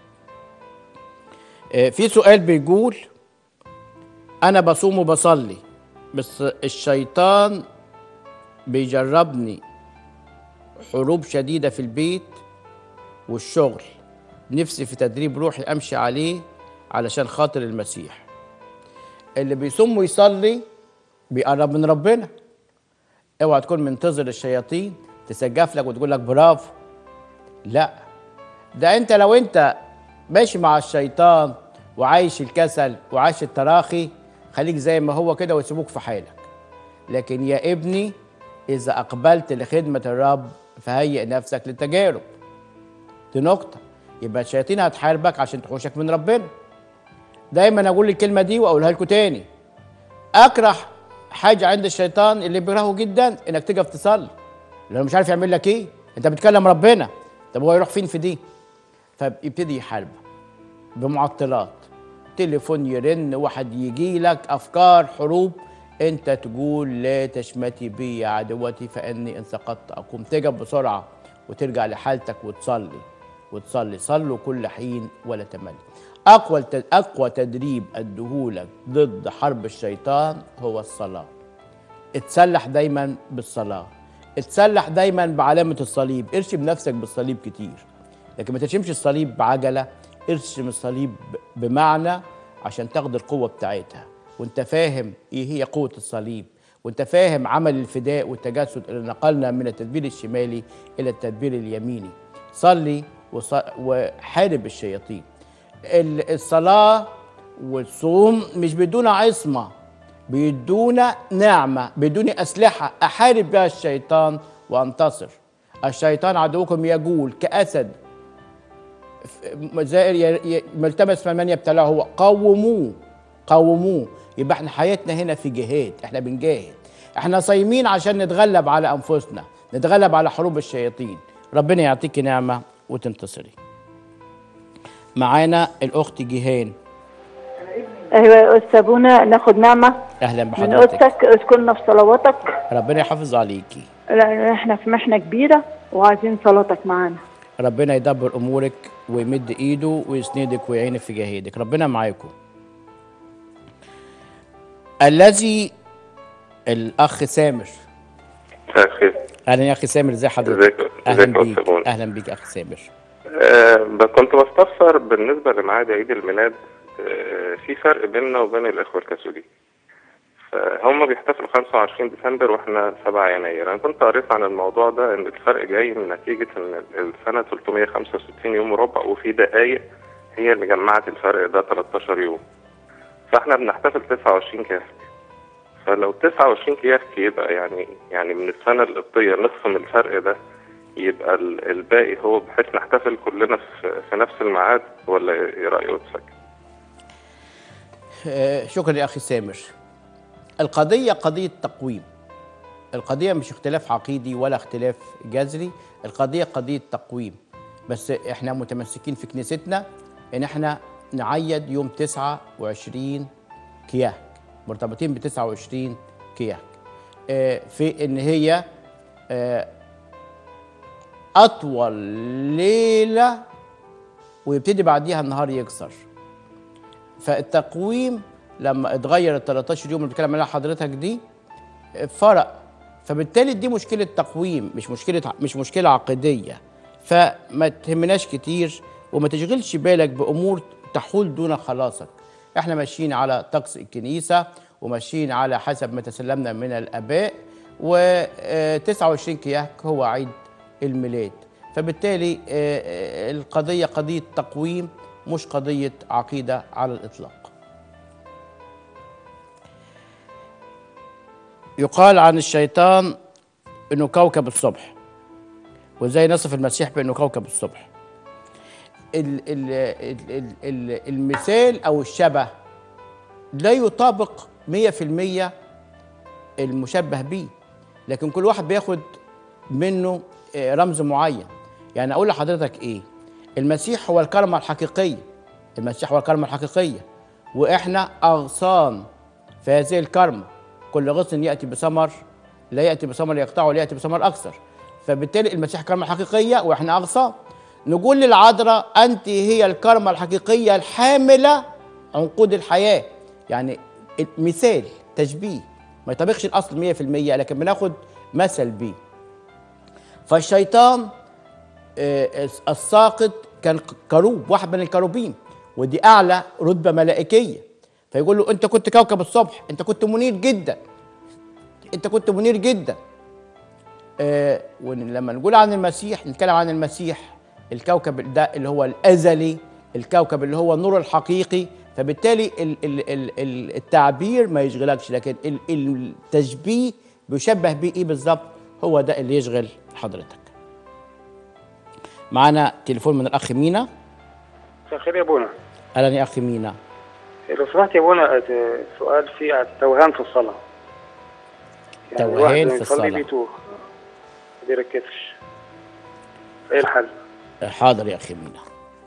آه، في سؤال بيقول انا بصوم وبصلي بس الشيطان بيجربني حروب شديدة في البيت والشغل نفسي في تدريب روحي امشي عليه علشان خاطر المسيح اللي بيصوم ويصلي بيقرب من ربنا اوعى تكون منتظر الشياطين تسجف لك وتقول لك برافو لا ده انت لو انت ماشي مع الشيطان وعايش الكسل وعايش التراخي خليك زي ما هو كده ويسيبوك في حالك لكن يا ابني اذا اقبلت لخدمه الرب فهيئ نفسك للتجارب دي نقطة يبقى الشياطين هتحاربك عشان تحوشك من ربنا دايما اقول الكلمة دي واقولها لكم تاني اكره حاجة عند الشيطان اللي بيكرهه جدا انك تقف تصلي لانه مش عارف يعمل لك ايه انت بتكلم ربنا طب هو يروح فين في دي فيبتدي يحاربك بمعطلات تليفون يرن واحد يجي لك افكار حروب انت تقول لا تشمتي بي يا عدوتي فاني ان سقطت اقوم تقف بسرعه وترجع لحالتك وتصلي وتصلي صلوا كل حين ولا تمل اقوى الت- اقوى تدريب اديهولك ضد حرب الشيطان هو الصلاه اتسلح دايما بالصلاه اتسلح دايما بعلامه الصليب ارشم نفسك بالصليب كتير لكن ما ترشمش الصليب بعجله ارشم الصليب ب- بمعنى عشان تاخد القوه بتاعتها وانت فاهم ايه هي قوه الصليب وانت فاهم عمل الفداء والتجسد اللي نقلنا من التدبير الشمالي الى التدبير اليميني صلي وص- وحارب الشياطين ال- الصلاه والصوم مش بدون عصمه بيدونا نعمة بيدوني أسلحة أحارب بها الشيطان وأنتصر الشيطان عدوكم يجول كأسد ف- زائر ي- ي- ملتمس في من يبتلعه هو قوموه قوموه يبقى احنا حياتنا هنا في جهاد احنا بنجاهد احنا صايمين عشان نتغلب على أنفسنا نتغلب على حروب الشياطين ربنا يعطيكي نعمة وتنتصري معانا الأخت جيهان ايوه يا استاذ ابونا ناخد نعمه أهلا من بحضرتك قدسك اذكرنا في صلواتك ربنا يحافظ عليكي لان احنا في محنه كبيره وعايزين صلاتك معانا ربنا يدبر امورك ويمد ايده ويسندك ويعينك في جهادك ربنا معاكم الذي الاخ سامر مساء الخير اهلا يا اخي سامر ازي حضرتك ازيك- اهلا ازيك يا بيك أستاذ منى؟ اهلا بيك اخ سامر آه ب- كنت بستفسر بالنسبة لميعاد عيد الميلاد آه في فرق بيننا وبين الإخوة الكاثوليك فهم بيحتفلوا 25 ديسمبر واحنا 7 يناير انا كنت قريت عن الموضوع ده ان الفرق جاي من نتيجة ان السنة 365 يوم وربع وفي دقايق هي اللي جمعت الفرق ده 13 يوم فاحنا بنحتفل 29 كاف فلو 29 كياك يبقى يعني يعني من السنة القبطية نصف من الفرق ده يبقى ال- الباقي هو بحيث نحتفل كلنا في, في نفس الميعاد ولا ايه رأي قدسك؟ آه، شكرا يا اخي سامر القضيه قضيه تقويم القضيه مش اختلاف عقيدي ولا اختلاف جذري القضيه قضيه تقويم بس احنا متمسكين في كنيستنا ان احنا نعيد يوم 29 كياك مرتبطين ب 29 كياك آه، في ان هي آه، اطول ليله ويبتدي بعديها النهار يكسر فالتقويم لما اتغير ال 13 يوم اللي بتكلم عليها حضرتك دي فرق فبالتالي دي مشكله تقويم مش مشكله مش مشكله عقديه فما تهمناش كتير وما تشغلش بالك بامور تحول دون خلاصك احنا ماشيين على طقس الكنيسه وماشيين على حسب ما تسلمنا من الاباء و29 كياك هو عيد الميلاد فبالتالي آه، آه، القضيه قضيه تقويم مش قضيه عقيده على الاطلاق يقال عن الشيطان انه كوكب الصبح وازاي نصف المسيح بانه كوكب الصبح ال ال ال ال ال المثال او الشبه لا يطابق 100% المشبه به لكن كل واحد بياخد منه آه، رمز معين يعني اقول لحضرتك ايه المسيح هو الكرمة الحقيقية المسيح هو الكرمة الحقيقية واحنا اغصان في هذه الكرمة كل غصن ياتي بثمر لا ياتي بثمر يقطعه ولا ياتي بثمر اكثر فبالتالي المسيح كرمة حقيقية واحنا اغصان نقول للعذراء انت هي الكرمة الحقيقية الحاملة عنقود الحياة يعني مثال تشبيه ما يطابقش الاصل 100% لكن بناخد مثل بيه فالشيطان آه، الساقط كان كروب واحد من الكروبين ودي اعلى رتبه ملائكيه فيقول له انت كنت كوكب الصبح انت كنت منير جدا انت كنت منير جدا آه ولما نقول عن المسيح نتكلم عن المسيح الكوكب ده اللي هو الازلي الكوكب اللي هو النور الحقيقي فبالتالي ال ال ال ال التعبير ما يشغلكش لكن ال التشبيه بيشبه بيه ايه بالظبط هو ده اللي يشغل حضرتك معانا تليفون من الاخ مينا مساء الخير يا ابونا اهلا يا اخ مينا لو سمحت يا ابونا آه، سؤال في التوهان في الصلاة توهان الواحد في يصلي الصلاة. بيتوه ما بيركزش ايه الحل؟ حاضر يا اخي مينا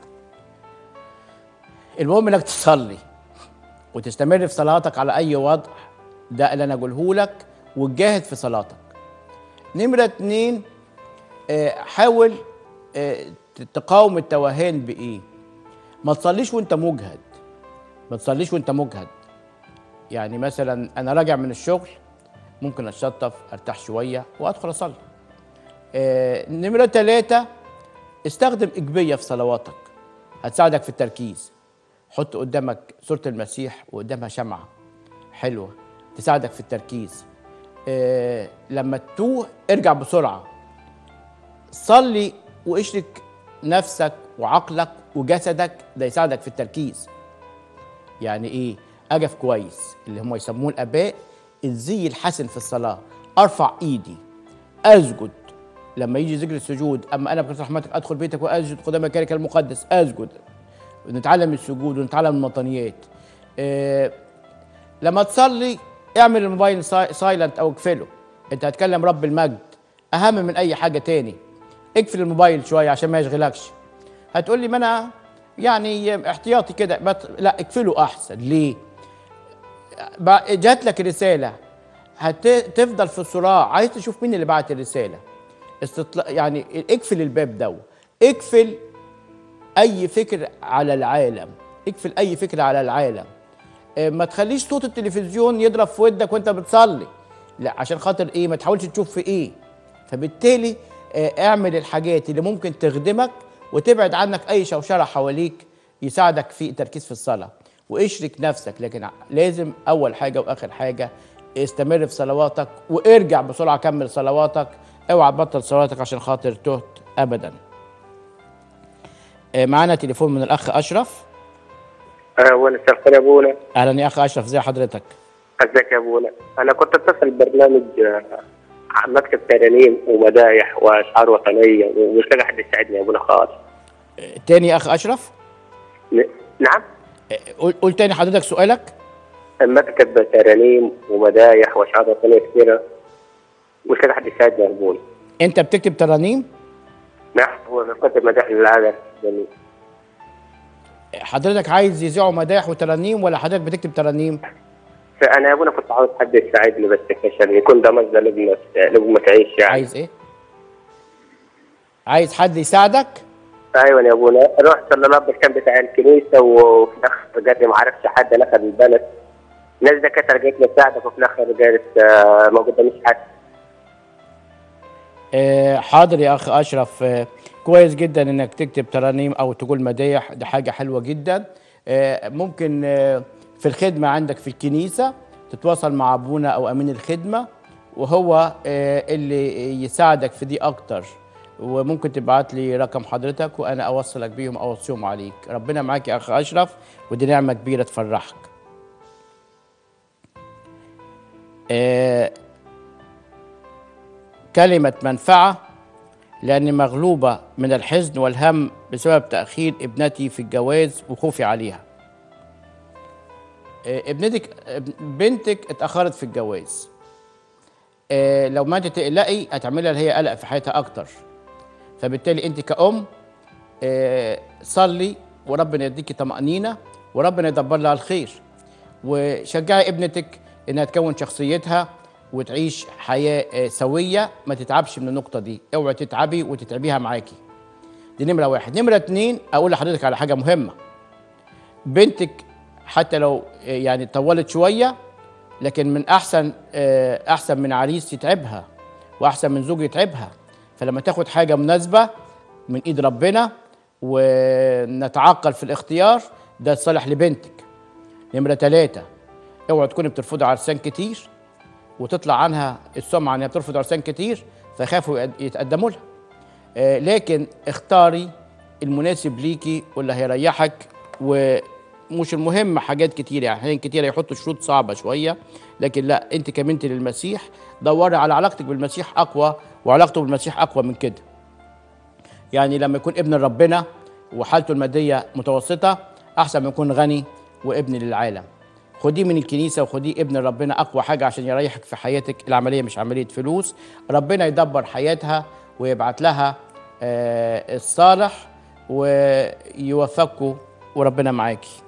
المهم انك تصلي وتستمر في صلاتك على اي وضع ده اللي انا اقوله لك وتجاهد في صلاتك نمره اتنين آه، حاول آه، تقاوم التوهان بايه ما تصليش وانت مجهد ما تصليش وانت مجهد يعني مثلا انا راجع من الشغل ممكن اتشطف ارتاح شويه وادخل اصلي آه، نمره ثلاثة استخدم إيجابية في صلواتك هتساعدك في التركيز حط قدامك صورة المسيح وقدامها شمعة حلوة تساعدك في التركيز آه لما تتوه ارجع بسرعة صلي واشرك نفسك وعقلك وجسدك ده يساعدك في التركيز يعني ايه اجف كويس اللي هم يسموه الاباء الزي الحسن في الصلاه ارفع ايدي اسجد لما يجي ذكر السجود اما انا بكثره رحمتك ادخل بيتك واسجد قدام مكانك المقدس اسجد نتعلم السجود ونتعلم المطنيات آه لما تصلي اعمل الموبايل ساي- سايلنت او اقفله انت هتكلم رب المجد اهم من اي حاجه تاني اقفل الموبايل شويه عشان ما يشغلكش هتقول لي ما انا يعني احتياطي كده بط... لا اقفله احسن ليه بقى- جات لك رساله هتفضل في الصراع عايز تشوف مين اللي بعت الرساله استطلاع يعني اقفل الباب ده اقفل اي فكر على العالم اقفل اي فكر على العالم آه، ما تخليش صوت التلفزيون يضرب في ودك وانت بتصلي لا عشان خاطر ايه ما تحاولش تشوف في ايه فبالتالي آه، اعمل الحاجات اللي ممكن تخدمك وتبعد عنك اي شوشره حواليك يساعدك في التركيز في الصلاه واشرك نفسك لكن ع- لازم اول حاجه واخر حاجه استمر في صلواتك وارجع بسرعه كمل صلواتك اوعى تبطل صلواتك عشان خاطر تهت ابدا آه، معانا تليفون من الاخ اشرف آه، وانا مساء الخير يا ابونا اهلا يا اخ اشرف ازي حضرتك ازيك يا ابونا انا كنت اتصل برنامج آه، عن مكتب ترانيم ومدايح واشعار وطنيه ومش لاقي حد يساعدني يا ابونا خالص آه، تاني يا اخ اشرف ن- نعم آه، قول قول تاني حضرتك سؤالك مكتب ترانيم ومدايح واشعار وطنيه كثيره مش لاقي حد يساعدني يا ابونا انت بتكتب ترانيم نعم هو مكتب مدايح للعالم يعني حضرتك عايز يذيعوا مداح وترانيم ولا حضرتك بتكتب ترانيم فانا يا ابونا كنت عاوز حد يساعدني بس عشان يكون ده مصدر لقمه لقمه عيش يعني عايز ايه عايز حد يساعدك ايوه يا ابونا رحت للاب الكام بتاع الكنيسه وفي الاخر قال لي ما عرفش حد انا اخذ البلد ناس دكاتره قالت لي اساعدك وفي الاخر قالت آه، ما قداميش حد آه، حاضر يا اخ اشرف آه، كويس جدا انك تكتب ترانيم او تقول مدايح دي حاجه حلوه جدا آه، ممكن آه، في الخدمه عندك في الكنيسه تتواصل مع ابونا او امين الخدمه وهو آه، اللي يساعدك في دي اكتر وممكن تبعت لي رقم حضرتك وانا اوصلك بيهم اوصيهم عليك ربنا معاك يا اخ اشرف ودي نعمه كبيره تفرحك آه، كلمة منفعة لأني مغلوبة من الحزن والهم بسبب تأخير ابنتي في الجواز وخوفي عليها. آه، ابنتك ابن- بنتك اتأخرت في الجواز. آه، لو ما انت تقلقي هتعملها اللي هي قلق في حياتها أكتر. فبالتالي أنت كأم آه، صلي وربنا يديكي طمأنينة وربنا يدبر لها الخير. وشجعي ابنتك انها تكون شخصيتها وتعيش حياه آه، سويه ما تتعبش من النقطه دي اوعي تتعبي وتتعبيها معاكي دي نمره واحد نمره اتنين اقول لحضرتك على حاجه مهمه بنتك حتى لو آه، يعني طولت شويه لكن من احسن آه، احسن من عريس يتعبها واحسن من زوج يتعبها فلما تاخد حاجه مناسبه من ايد ربنا ونتعقل في الاختيار ده صالح لبنتك نمرة ثلاثة اوعوا تكوني بترفضي عرسان كتير وتطلع عنها السمعة انها بترفض عرسان كتير فيخافوا يقد- يتقدموا لها آه لكن اختاري المناسب ليكي واللي هيريحك ومش المهم حاجات كتير يعني احيانا كتير يحطوا شروط صعبة شوية لكن لا انت كبنت للمسيح دوري على علاقتك بالمسيح اقوى وعلاقته بالمسيح اقوى من كده يعني لما يكون ابن ربنا وحالته الماديه متوسطه احسن ما يكون غني وابن للعالم خديه من الكنيسه وخديه ابن ربنا اقوى حاجه عشان يريحك في حياتك العمليه مش عمليه فلوس ربنا يدبر حياتها ويبعت لها آه، الصالح ويوفقكم وربنا معاكي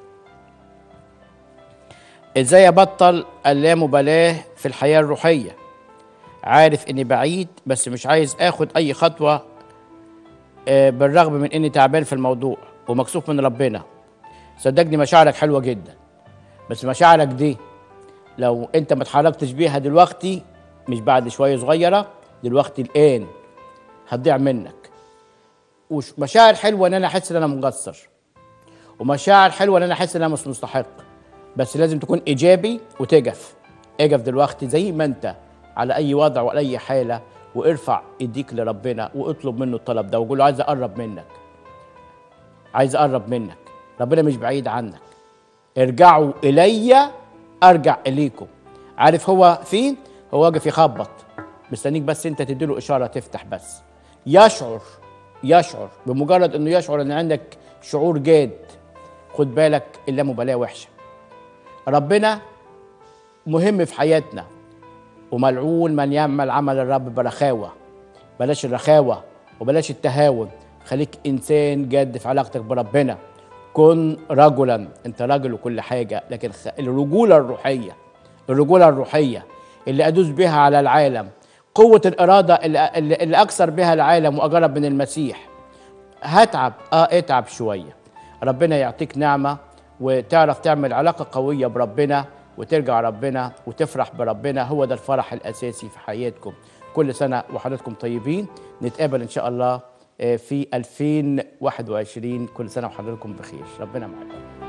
ازاي ابطل اللامبالاه في الحياه الروحيه عارف اني بعيد بس مش عايز اخد اي خطوه آه، بالرغم من اني تعبان في الموضوع ومكسوف من ربنا صدقني مشاعرك حلوه جدا بس مشاعرك دي لو انت ما اتحركتش بيها دلوقتي مش بعد شويه صغيره دلوقتي الان هتضيع منك ومشاعر حلوه ان انا احس ان انا مقصر ومشاعر حلوه ان انا احس ان انا مش مستحق بس لازم تكون ايجابي وتقف اقف دلوقتي زي ما انت على اي وضع ولا اي حاله وارفع ايديك لربنا واطلب منه الطلب ده وقول له عايز اقرب منك عايز اقرب منك ربنا مش بعيد عنك ارجعوا الي ارجع اليكم عارف هو فين هو واقف يخبط مستنيك بس انت تديله اشاره تفتح بس يشعر يشعر بمجرد انه يشعر ان عندك شعور جاد خد بالك اللامبالاه وحشه ربنا مهم في حياتنا وملعون من يعمل عمل الرب برخاوه بلاش الرخاوه وبلاش التهاون خليك انسان جاد في علاقتك بربنا كن رجلا انت راجل وكل حاجه لكن خ- الرجوله الروحيه الرجوله الروحيه اللي ادوس بها على العالم قوه الاراده اللي, اللي اللي اكسر بها العالم واقرب من المسيح هتعب اه اتعب شويه ربنا يعطيك نعمه وتعرف تعمل علاقه قويه بربنا وترجع ربنا وتفرح بربنا هو ده الفرح الاساسي في حياتكم كل سنه وحضراتكم طيبين نتقابل ان شاء الله آه، في 2021 كل سنه وحضراتكم بخير ربنا معاكم